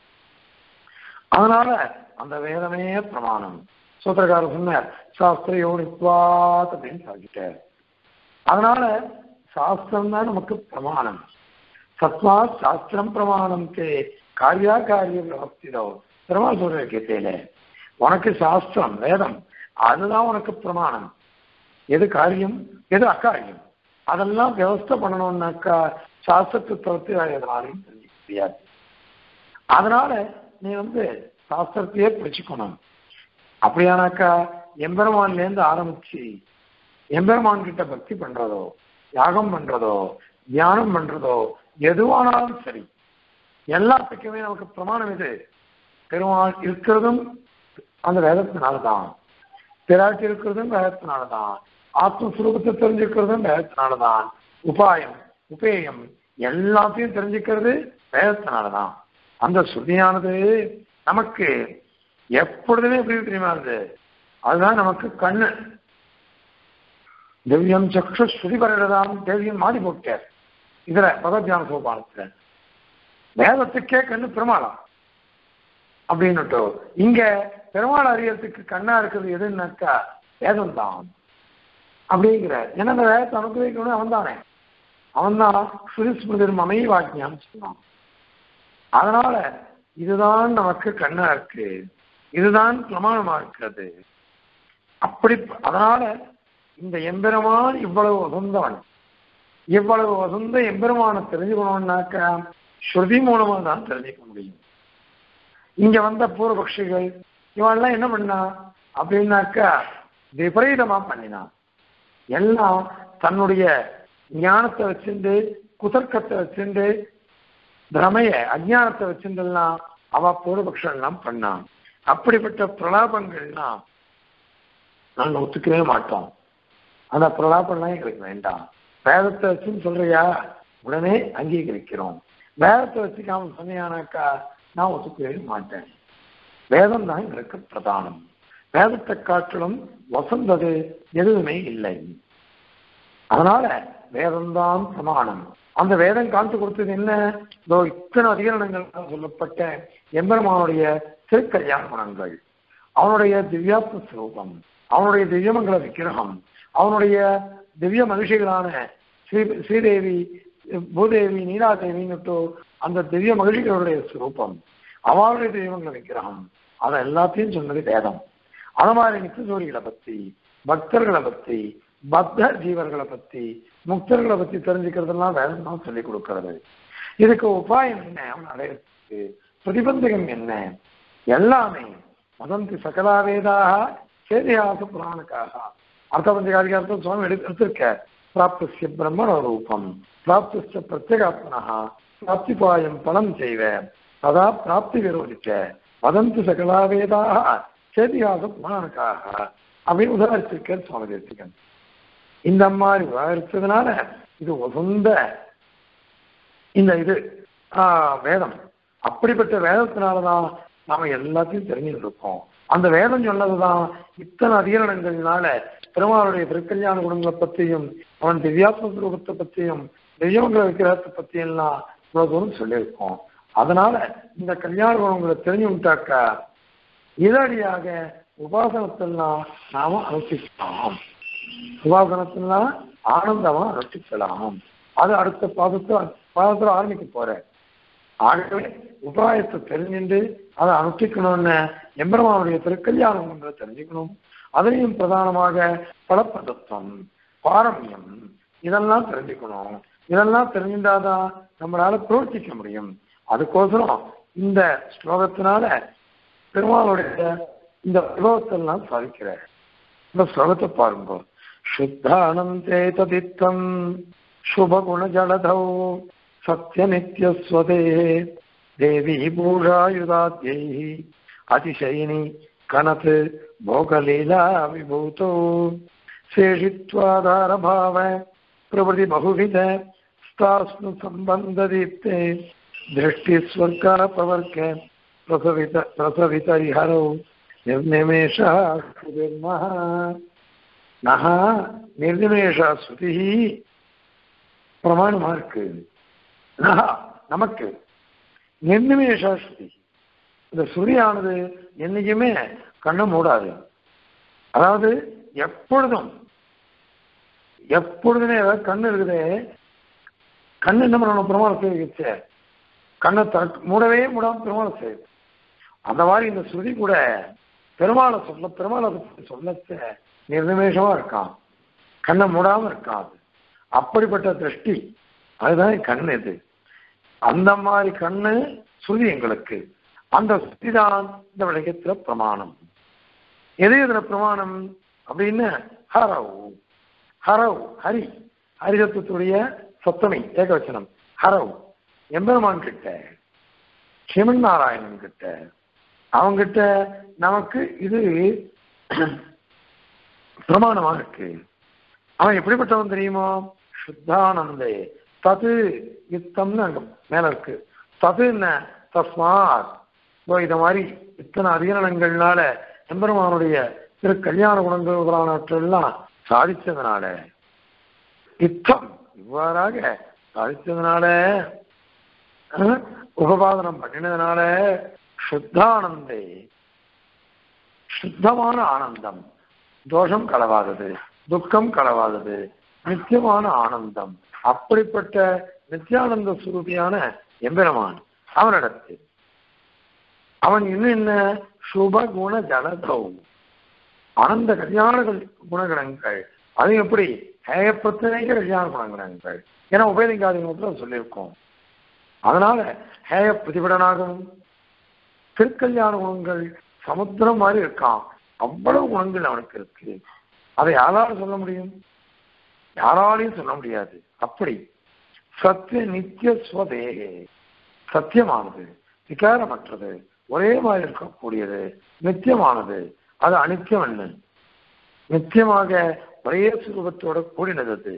அதனால அந்த வேதமே பிரமாணம் சூத்திரக்காரர் சொன்னார் சாஸ்திர யோனித்வாத் அப்படின்னு சொல்லிட்டார் அதனால சாஸ்திரம் தான் நமக்கு பிரமாணம் சத்மா சாஸ்திரம் பிரமாணம் தே காரியா காரியம் விவஸ்திதோ பெருமாள் சொல்ற கீதையில உனக்கு சாஸ்திரம் வேதம் அதுதான் உனக்கு பிரமாணம் எது காரியம் எது அக்காரியம் அதெல்லாம் விவஸ்தை பண்ணணும்னாக்கா சாஸ்திரத்தை தவிர்த்து வேற எதனாலையும் தெரிஞ்சுக்க முடியாது அதனால நீ வந்து சாஸ்திரத்தையே பிடிச்சுக்கணும் அப்படியானாக்கா எம்பெருமான்ல இருந்து ஆரம்பிச்சு எம்பெருமான் கிட்ட பக்தி பண்றதோ யாகம் பண்றதோ தியானம் பண்றதோ எதுவானாலும் சரி எல்லாத்துக்குமே நமக்கு பிரமாணம் இது பெருமாள் இருக்கிறதும் அந்த வேதத்தினாலதான் பிராட்டி இருக்கிறதும் வேதத்தினாலதான் ஆத்மஸ்வரூபத்தை தெரிஞ்சுக்கிறதும் வேதத்தினாலதான் உபாயம் உபேயம் எல்லாத்தையும் தெரிஞ்சுக்கிறது வேதத்தினாலதான் அந்த ஸ்ருதியானது நமக்கு எப்பொழுதுமே எப்படி தெரியுமா இருந்தது அதுதான் நமக்கு கண்ணு திவ்யம் சக்ஷு ஸ்ருதி பரதான் தேவியம் மாறி போட்டார் இதுல பகவத்யான சோபானத்துல வேதத்துக்கே கண்ணு பெருமாளம் அப்படின்னுட்டு இங்க பெருமாள் அறியறதுக்கு கண்ணா இருக்கிறது எதுன்னாக்கா வேதம் தான் அப்படிங்கிற ஏன்னா அந்த வேதத்தை அனுப்பிக்கணும் அவன் தானே அவன் தான் சுரிஸ்மிருதம் அமை வாக்கியான்னு சொன்னான் அதனால இதுதான் நமக்கு கண்ணா இருக்கு இதுதான் பிரமாணமா இருக்கிறது அப்படி அதனால இந்த எம்பெருமான் இவ்வளவு வசந்தவன் இவ்வளவு வசந்த எம்பெருமானை தெரிஞ்சுக்கணும்னாக்கா ஸ்ருதி மூலமா தான் தெரிஞ்சுக்க முடியும் இங்க வந்த பூர்வபக்ஷிகள் இவன்லாம் என்ன பண்ணா அப்படின்னாக்கா விபரீதமா பண்ணினான் எல்லாம் தன்னுடைய ஞானத்தை வச்சிருந்து குதர்க்கத்தை வச்சிருந்து பிரமைய அஜானத்தை வச்சிருந்தெல்லாம் அவ பூர்வபக்ஷம் எல்லாம் பண்ணான் அப்படிப்பட்ட பிரலாபங்கள்லாம் நாங்கள் ஒத்துக்கவே மாட்டோம் அந்த பிரலாபம்லாம் எங்களுக்கு வேண்டாம் வேதத்தை வச்சுன்னு சொல்றியா உடனே அங்கீகரிக்கிறோம் வேதத்தை வச்சுக்காம சொன்னியானாக்கா நான் ஒத்துக்கவே மாட்டேன் வேதம் தான் எங்களுக்கு பிரதானம் வேதத்தை காட்டிலும் வசந்தது எதுவுமே இல்லை அதனால வேதம்தான் பிரமாணம் அந்த வேதம் காண்பித்து கொடுத்தது என்ன இதோ இத்தனை அதிகரணங்கள் சொல்லப்பட்ட எம்பெருமானுடைய திருக்கல்யாண குணங்கள் அவனுடைய திவ்யாத்ம ஸ்வரூபம் அவனுடைய திவ்யமங்கல விக்கிரகம் அவனுடைய திவ்ய மகிழ்ச்சிகளான ஸ்ரீ ஸ்ரீதேவி பூதேவி நீலாதேவின்னுட்டு அந்த திவ்ய மகிழ்ச்சிகளுடைய ஸ்வரூபம் அவளுடைய தெய்வங்களை விக்கிரகம் அதை எல்லாத்தையும் சொன்னது வேதம் அது மாதிரி நித்தியசூரிகளை பத்தி பக்தர்களை பத்தி பக்த ஜீவர்களை பத்தி முக்தர்களை பத்தி தெரிஞ்சுக்கிறதெல்லாம் வேதம் தான் சொல்லிக் கொடுக்கிறது இதுக்கு உபாயம் என்ன அவன் அடையிறதுக்கு பிரதிபந்தகம் என்ன எல்லாமே வதந்தி சகலா வேதாக சேதியாச புராணக்காக அர்த்தபஞ்சகாரிகார்த்தம் சுவாமி எடுத்து எடுத்திருக்க பிராப்திய பிரம்மண ரூபம் பிராப்திய பிரத்யேகாத்மனா பிராப்திபாயம் பலம் செய்வ ததா பிராப்தி விரோதிக்க வதந்தி சகலா வேதாக சேதியாச புராணக்காக அப்படின்னு உதாரிச்சிருக்க சுவாமி தேசிகன் இந்த மாதிரி விவரிச்சதுனால இது உசந்த இந்த இது வேதம் அப்படிப்பட்ட வேதத்தினாலதான் நாம எல்லாத்தையும் தெரிஞ்சுட்டு இருக்கோம் அந்த வேதம் சொன்னதுதான் இத்தனை அதிகரணங்கள்னால பெருமாளுடைய திருக்கல்யாண குணங்களை பற்றியும் அவன் திவ்யாத்ம ரூபத்தை பற்றியும் தெய்வங்களை விக்கிரகத்தை பற்றியும் எல்லாம் இவ்வளவு தூரம் சொல்லியிருக்கோம் அதனால இந்த கல்யாண குணங்களை தெரிஞ்சு விட்டாக்கா இதடியாக உபாசனத்தெல்லாம் நாம அனுஷ்டிக்கலாம் உபாசனத்தெல்லாம் ஆனந்தமா அனுஷ்டிக்கலாம் அது அடுத்த பாதத்தை பாதத்தில் ஆரம்பிக்க போறேன் ஆகவே உபாயத்தை தெரிஞ்சுட்டு அதை அனுஷ்டிக்கணும்னு எம்பெருமானுடைய திருக்கல்யாணம் ஒன்றை தெரிஞ்சுக்கணும் அதுலேயும் பிரதானமாக பலப்பதத்துவம் பாரமியம் இதெல்லாம் தெரிஞ்சுக்கணும் இதெல்லாம் தெரிஞ்சிருந்தாதான் நம்மளால பிரவர்த்திக்க முடியும் அதுக்கோசரம் இந்த ஸ்லோகத்தினால பெருமாளுடைய இந்த விபவத்தெல்லாம் சாதிக்கிறார் இந்த ஸ்லோகத்தை பாருங்க சுத்தானந்தே ததித்தம் சுபகுண ஜலதௌ சத்ய நித்யஸ்வதே தேவி பூஷாயுதாத்யை அதிசயினி கனத் भोगलीला विभूतो शेषित्वाधारभाव प्रभृति बहुविध स्तास्नु सम्बन्धदीप्ते दृष्टिस्वर्गापवर्ग प्रसवित प्रसवितरिहरौ நிர்நிமேஷா ஸ்ருதிர்மஹா நகா நிர்நிமேஷா ஸ்ருதி பிரமாணமா இருக்கு நகா நமக்கு நிர்நிமேஷா ஸ்ருதி இந்த ஸ்ருதியானது என்னைக்குமே கண்ணை மூடாது அதாவது எப்பொழுதும் எப்பொழுதுமே ஏதாவது கண்ணு இருக்குதே கண்ணு என்ன பண்ணணும் பிரமாணத்தை வச்சு கண்ணை தட்டு மூடவே மூடாம பெருமாளை செய்யுது அந்த மாதிரி இந்த ஸ்ருதி கூட பெருமாளை சொல்ல பெருமாளை பற்றி சொல்லச்ச நிர்நிமேஷமா இருக்கான் கண்ணை மூடாம இருக்காது அப்படிப்பட்ட திருஷ்டி அதுதான் கண் இது அந்த மாதிரி கண்ணு ஸ்ருதி எங்களுக்கு அந்த ஸ்ருதி தான் இந்த விளக்கத்துல பிரமாணம் எது இதுல பிரமாணம் அப்படின்னு ஹரவ் ஹரவ் ஹரி ஹரிதத்துடைய சப்தமி ஏகவச்சனம் ஹரவ் எம்பெருமான் கிட்ட சிவன் நாராயணன் கிட்ட அவங்கிட்ட நமக்கு இது பிரமாணமா இருக்கு அவன் எப்படிப்பட்டவன் தெரியுமோ சுத்தானந்தே தது யுத்தம்னு அங்க மேல இருக்கு தது என்ன தஸ்மாத் இதோ இத மாதிரி இத்தனை அதிகரணங்கள்னால எம்பெருமானுடைய திரு கல்யாண குணங்கள் முதலானவற்றெல்லாம் சாதிச்சதுனால யுத்தம் இவ்வாறாக சாதிச்சதுனால அஹ், உபபாதனம் பண்ணினதுனால சுத்தானந்தே சுத்தமான ஆனந்தம் தோஷம் கலவாதது துக்கம் கலவாதது நித்தியமான ஆனந்தம் அப்படிப்பட்ட நித்யானந்த சுரூபியான எம்பெருமான் அவனிடத்தில் அவன் இன்னும் என்ன சுப குண ஜலதௌ ஆனந்த கல்யாண கல்- குணகணங்கள் அது எப்படி ஹேயப்பத்தனைக்க கல்யாண குணகணங்கள் ஏன்னா உபயலிங்காதிகத்தில் சொல்லியிருக்கோம் அதனால ஹேய பிரதிபடனாகவும் திருக்கல்யாண குணங்கள் சமுத்திரம் மாதிரி இருக்கான் அவ்வளவு குணங்கள் அவனுக்கு இருக்கு அதை யாரால சொல்ல முடியும் யாராலையும் சொல்ல முடியாது அப்படி சத்திய நித்திய ஸ்வதேகே சத்தியமானது விகாரமற்றது ஒரே மாதிரி இருக்கக்கூடியது நித்தியமானது அது அனித்தியம் அல்ல நித்தியமாக ஒரே சுரூபத்தோட கூடினது அது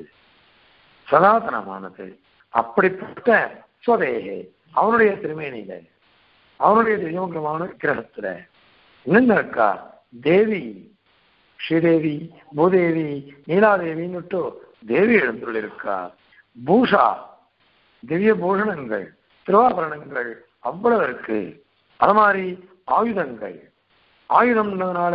சனாதனமானது அப்படிப்பட்ட ஸ்வதேகே அவனுடைய திருமேனியில அவனுடைய திவ்யமுகமான கிரகத்துல என்னென்ன இருக்கா தேவி ஸ்ரீதேவி பூதேவி நீலாதேவின்னுட்டு தேவி எழுந்துள்ள இருக்கா பூஷா திவ்ய பூஷணங்கள் திருவாபரணங்கள் அவ்வளவு இருக்கு அது மாதிரி ஆயுதங்கள் ஆயுதம்ன்றதுனால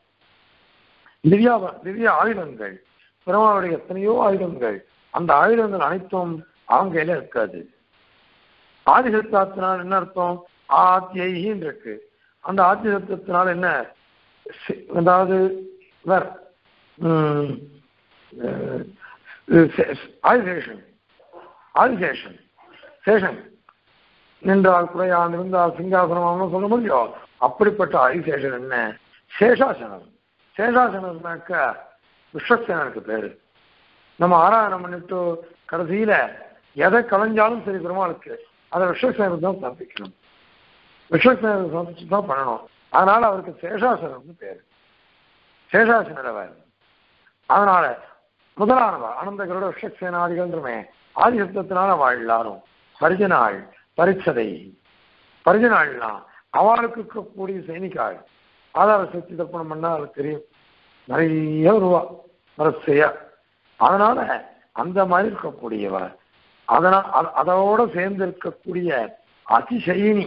திவ்யா திவ்ய ஆயுதங்கள் பெருமாளுடைய எத்தனையோ ஆயுதங்கள் அந்த ஆயுதங்கள் அனைத்தும் அவங்க கையில இருக்காது ஆதிசத்தாத்தினால் என்ன அர்த்தம் ஆத்தியின்னு இருக்கு அந்த ஆத்திசத்தினால் என்ன சி- அதாவது இவர் ம், அஹ், சே- ஆதிசேஷன் ஆதிசேஷன் சேஷன் நின்றால் குறையான் இருந்தால் சிங்காசனம் அவனும் சொல்ல முடியும் அப்படிப்பட்ட ஆதிசேஷன் என்ன சேஷாசனம் சேஷாசனம்னாக்க விஸ்வசேனனுக்கு பேரு நம்ம ஆராதனம் பண்ணிட்டு கடைசியில எதை கலைஞ்சாலும் சரி பெருமாளுக்கு அதை விஸ்வசேனருக்கு தான் சமர்ப்பிக்கணும் விஸ்வசேனருக்கு சமர்ப்பிச்சு தான் பண்ணணும் அதனால அவருக்கு சேஷாசனம்னு பேரு சேஷாசனர் அதனால முதலானவா அனந்தகரோட விஸ்வசேனாதிகள்ன்றமே ஆதிசப்தத்தினால அவள் எல்லாரும் பரிஜனாள் பரிச்சதை பரிஜனாள்லாம் அவளுக்கு இருக்கக்கூடிய சைனிக்காள் ஆதார சக்தி தர்ப்பணம் பண்ணா அது தெரியும் நிறைய ரூபா வரிசையா அதனால அந்த மாதிரி இருக்கக்கூடியவ அதனால் அத- அதோட சேர்ந்து இருக்கக்கூடிய அதிசயினி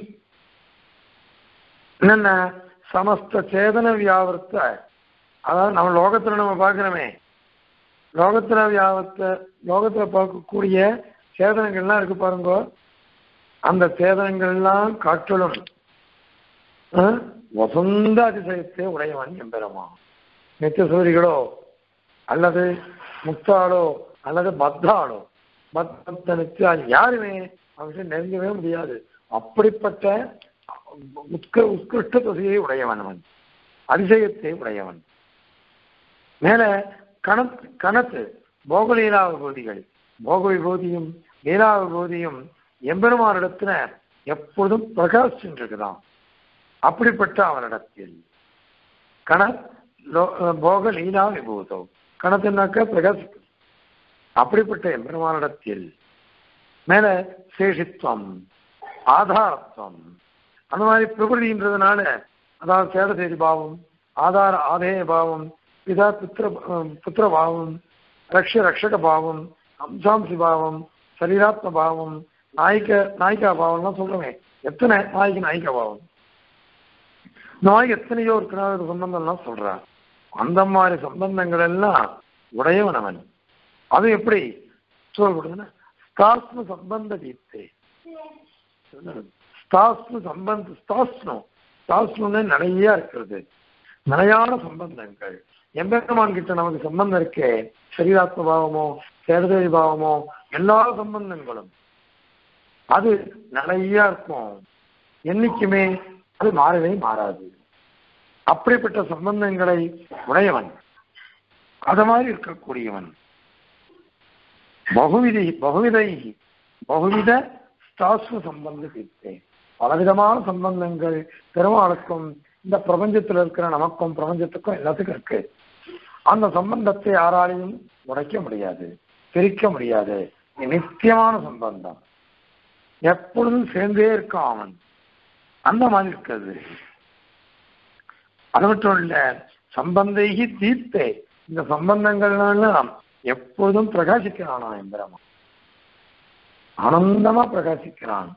என்னென்ன சமஸ்த சேதன வியாபரத்தை அதாவது நம்ம லோகத்துல நம்ம பார்க்கிறோமே லோகத்துல வியாபத்தை லோகத்துல பார்க்கக்கூடிய சேதனங்கள்லாம் இருக்கு பாருங்க அந்த சேதனங்கள்லாம் காற்றலும் அஹ், வசந்த அதிசயத்தை உடையவன் எம்பெருமான் நித்திய சூரிகளோ அல்லது முக்தாளோ அல்லது பத்தாளோ பத்த நித்தியா யாருமே அவன் நெருங்கவே முடியாது அப்படிப்பட்ட உத்க உத்கிருஷ்ட தசையை உடையவன் அவன் அதிசயத்தை உடையவன் மேல கணத்து கணத்து போகலீலா விபூதிகள் போக விபூதியும் லீலா விபூதியும் எம்பெருமானிடத்துல எப்பொழுதும் பிரகாசிச்சுருக்குதான் அப்படிப்பட்ட அவனிடத்தில் கண லோ- போக லீலா விபூதோ கணத்துனாக்க பிரகாசிக்கும் அப்படிப்பட்ட எம்பெருமானிடத்தில் மேல சேஷித்துவம் ஆதாரத்துவம் அந்த மாதிரி பிரகிருதின்றதுனால அதாவது சேடசேரி பாவம் ஆதார ஆதேய பாவம் பிதா புத்திர புத்திர பாவம் ரக்ஷ ரக்ஷக பாவம் அம்சாம்சி பாவம் சரீராத்ம பாவம் நாயிக்க நாயிகா பாவம்லாம் சொல்றோமே எத்தனை நாய்க்கு நாயிகா பாவம் நாய் எத்தனையோ இருக்கிற சம்பந்தம்லாம் சொல்றான் அந்த மாதிரி சம்பந்தங்கள் எல்லாம் உடையவன் அவன் அது எப்படி சொல்லப்படுதுன்னா ஸ்தாஸ்ம சம்பந்த தீப்தே ஸ்தாஸ்மு சம்பந்த ஸ்தாஸ்னு ஸ்தாஸ்னுன்னு நிறைய இருக்கிறது நிலையான சம்பந்தங்கள் எம்பெருமான் கிட்ட நமக்கு சம்பந்தம் இருக்கே சரீராத்ம பாவமோ சேரதேவி பாவமோ எல்லா சம்பந்தங்களும் அது நிறைய இருக்கும் என்னைக்குமே அது மாறவே மாறாது அப்படிப்பட்ட சம்பந்தங்களை உடையவன் அத மாதிரி இருக்கக்கூடியவன் பகுவிதி பகுவிதை பகுவித ஸ்தாஸ்வ சம்பந்த தீர்த்தே பலவிதமான சம்பந்தங்கள் பெருமாளுக்கும் இந்த பிரபஞ்சத்தில் இருக்கிற நமக்கும் பிரபஞ்சத்துக்கும் எல்லாத்துக்கும் இருக்கு அந்த சம்பந்தத்தை யாராலையும் உடைக்க முடியாது பிரிக்க முடியாது நித்தியமான சம்பந்தம் எப்பொழுதும் சேர்ந்தே இருக்கான் அவன் அந்த மாதிரி இருக்கிறது அது மட்டும் இல்ல சம்பந்தைகி தீர்த்தே இந்த சம்பந்தங்கள்லாம் எப்பொழுதும் பிரகாசிக்கிறானா எந்திரமா ஆனந்தமா பிரகாசிக்கிறான்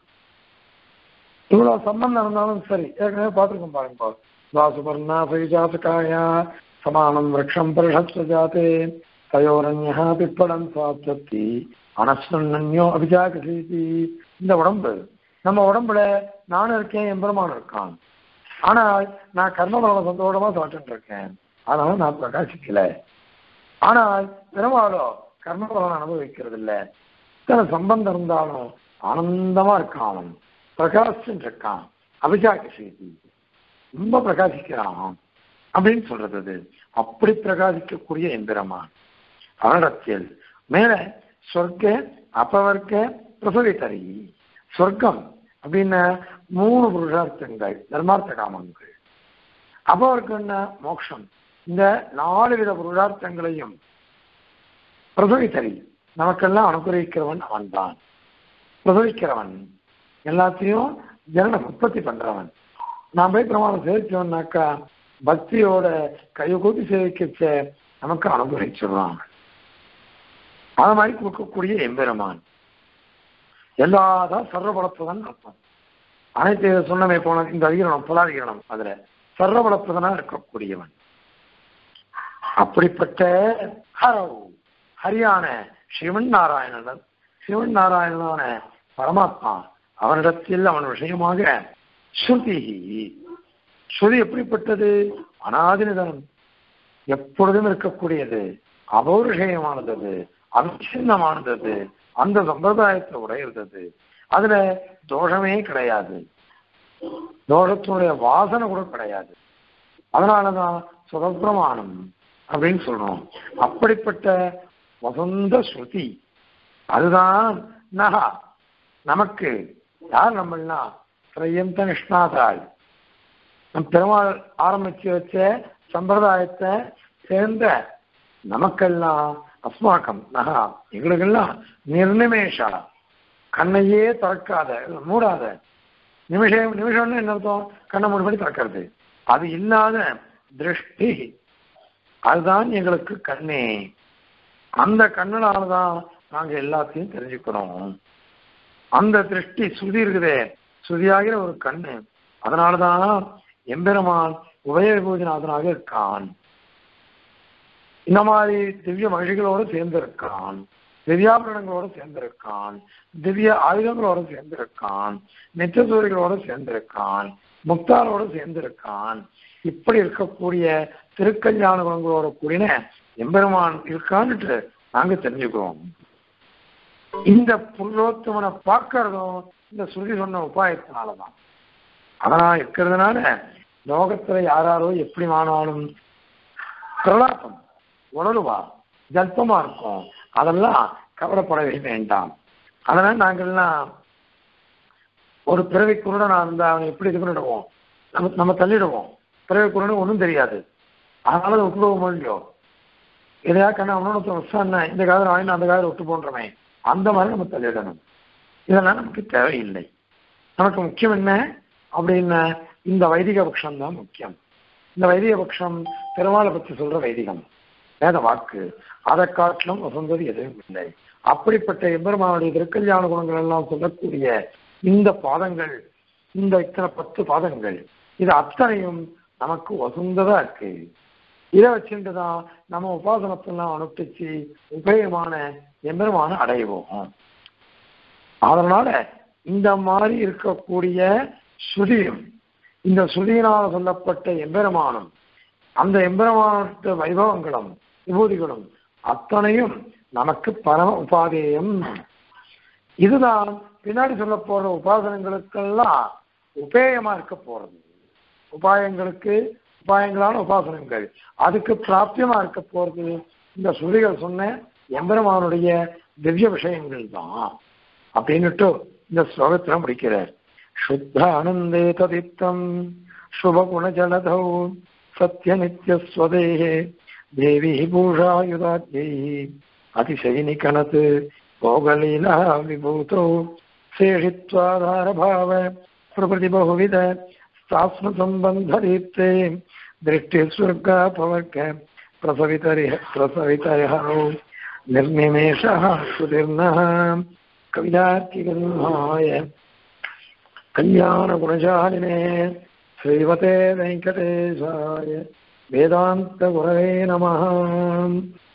இவ்வளவு சம்பந்தம் இருந்தாலும் சரி ஏற்கனவே பார்த்துருக்கோம் பாருங்க வாசுபர்ணா பரிஜாத்தகாயா சமானம் விரக்ஷம் பரிஷத்வ ஜாத்தே தயோரண்யா பிப்படம் சாப்தி அனஸ்வன்யோ அபிஜாகசீதி இந்த உடம்பு நம்ம உடம்புல நானும் இருக்கேன் எம்பெருமான் இருக்கான் ஆனால் நான் கர்மபலம் சந்தோஷமா சாப்பிட்டு இருக்கேன் அதனால நான் பிரகாசிக்கல ஆனால் பெருமாளோ கர்மபலன் அனுபவிக்கிறது இல்ல இத்தனை சம்பந்தம் இருந்தாலும் ஆனந்தமா இருக்கான் அவன் பிரகாசிச்சுட்டு இருக்கான் அபிஜாக செய்தி ரொம்ப பிரகாசிக்கிறான் அப்படின்னு சொல்றது அது அப்படி பிரகாசிக்கக்கூடிய எந்திரமான் அவனிடத்தில் மேல சொர்க்க அபவர்க்க பிரசவித்தரி சொர்க்கம் அப்படின்னு மூணு புருஷார்த்தங்கள் தர்மார்த்த காமங்கள் அபவர்க்கம்னா மோட்சம் இந்த நாலு வித புருஷார்த்தங்களையும் பிரசவித்தரி நமக்கெல்லாம் அனுகிரகிக்கிறவன் அவன்தான் பிரசவிக்கிறவன் எல்லாத்தையும் ஜனன உற்பத்தி பண்றவன் நான் போய் பிரமாணம் சேவிச்சோம்னாக்கா பக்தியோட கையை கூட்டி சேவிக்கச்ச நமக்கு அனுகிரகிச்சிடுறான் அது மாதிரி கொடுக்கக்கூடிய எம்பெருமான் எல்லாதான் சர்வபலத்துடன் அர்த்தம் அனைத்து சொன்னமே போன இந்த அதிகரணம் புலாதிகரணம் அதுல சர்வபலத்துடனா இருக்கக்கூடியவன் அப்படிப்பட்ட ஹரவு ஹரியான சிவன் நாராயணன் சிவன் நாராயணனான பரமாத்மா அவனிடத்தில் அவன் விஷயமாக ஸ்ருதி ஸ்ருதி எப்படிப்பட்டது அனாதினிதனம் எப்பொழுதும் இருக்கக்கூடியது அபௌருஷயமானது அது அவிச்சின்னமானது அந்த சம்பிரதாயத்தை உடையிறது அதுல தோஷமே கிடையாது தோஷத்தினுடைய வாசனை கூட கிடையாது அதனாலதான் சுதந்திரமானம் அப்படின்னு சொல்றோம் அப்படிப்பட்ட வசந்த ஸ்ருதி அதுதான் நகா நமக்கு யார் நம்மள்னா திரையந்த நிஷ்ணாதாள் நம் பெருமாள் ஆரம்பிச்சு வச்ச சம்பிரதாயத்தை சேர்ந்த நமக்கெல்லாம் அஸ்மாக்கம் நகா எங்களுக்கெல்லாம் நிர்நிமேஷா கண்ணையே திறக்காத மூடாத நிமிஷம் நிமிஷம்னு என்ன அர்த்தம் கண்ணை மூடுபடி திறக்கிறது அது இல்லாத திருஷ்டி அதுதான் எங்களுக்கு கண்ணே அந்த கண்ணனாலதான் நாங்க எல்லாத்தையும் தெரிஞ்சுக்கிறோம் அந்த திருஷ்டி சுதி இருக்குதே சுதியாகிற ஒரு கண்ணு அதனாலதான் எம்பெருமான் உபய விபூஜநாதனாக இருக்கான் இந்த மாதிரி திவ்ய மகிழ்ச்சிகளோடு சேர்ந்திருக்கான் திவ்யாபரணங்களோட சேர்ந்திருக்கான் திவ்ய ஆயுதங்களோட சேர்ந்திருக்கான் நெச்சசூரிகளோட சேர்ந்திருக்கான் முக்தாரோட சேர்ந்திருக்கான் இப்படி இருக்கக்கூடிய திருக்கல்யாண குணங்களோட கூடின எம்பெருமான் இருக்கான்னுட்டு நாங்க தெரிஞ்சுக்கிறோம் இந்த புருஷோத்தமனை பார்க்கறதும் இந்த சுருதி சொன்ன உபாயத்தினாலதான் அதனால் இருக்கிறதுனால லோகத்துல யாராரோ எப்படி ஆனாலும் பிரலாபம் உணர்வா ஜல்பமா இருக்கும் அதெல்லாம் கவலைப்படவே வேண்டாம் அதனால நாங்கள்லாம் ஒரு பிறவி குருடனா இருந்தா அவன் எப்படி இது பண்ணிடுவோம் நம்ம நம்ம தள்ளிடுவோம் பிறவி குருடன் ஒன்றும் தெரியாது அதனால அதை விட்டுடுவோம் இல்லையோ எதையா கண்ணா அவனோட என்ன இந்த காதல் வாங்கி அந்த காதல் விட்டு போன்றமே அந்த மாதிரி நம்ம தள்ளிடணும் இதெல்லாம் நமக்கு தேவையில்லை நமக்கு முக்கியம் என்ன அப்படின்னா இந்த வைதிக பட்சம் தான் முக்கியம் இந்த வைதிக பட்சம் பெருமாளை பற்றி சொல்ற வைதிகம் வேத வாக்கு அதை காட்டிலும் வசந்தது எதுவும் இல்லை அப்படிப்பட்ட எம்பெருமானுடைய திருக்கல்யாண குணங்கள் எல்லாம் சொல்லக்கூடிய இந்த பாதங்கள் இந்த இத்தனை பத்து பாதங்கள் இது அத்தனையும் நமக்கு வசந்ததா இருக்கு இதை வச்சுட்டு தான் நம்ம உபாசனத்தெல்லாம் அனுப்பிச்சு உபயோகமான எம்பெருமான அடைவோம் அதனால இந்த மாதிரி இருக்கக்கூடிய ஸ்ருதியும் இந்த ஸ்ருதியினால் சொல்லப்பட்ட எம்பெருமானம் அந்த எம்பெருமானத்து வைபவங்களும் விபூதிகளும் அத்தனையும் நமக்கு பரம உபாதேயம் இதுதான் பின்னாடி சொல்ல போற உபாசனங்களுக்கெல்லாம் உபேயமா இருக்க போறது உபாயங்களுக்கு உபாயங்களான உபாசனங்கள் அதுக்கு பிராப்தியமா இருக்க போறது இந்த ஸ்ருதிகள் சொன்ன எம்பெருமானுடைய திவ்ய விஷயங்கள் தான் அப்படின்னுட்டு இந்த ஸ்லோகத்துல முடிக்கிறார் சுத்த ஆனந்தே ததித்தம் சுபகுணஜலதௌ சத்ய நித்யஸ்வதேகே தேவி பூஷாயுதாத்யை அதிசயினி கணத் भोगलीला विभूतौ शेषित्वाधारभाव प्रभृति बहुविध स्थास्मसम्बन्धदीप्ते दृष्टिस्वर्गापवर्ग प्रसवितरिह प्रसवितरिहरौ निर्निमेषः श्रुतिर्नः कविदार्किगन्धाय कल्याणगुणशालिने श्रीमते वेङ्कटेशाय वेदान्तगुरवे नमः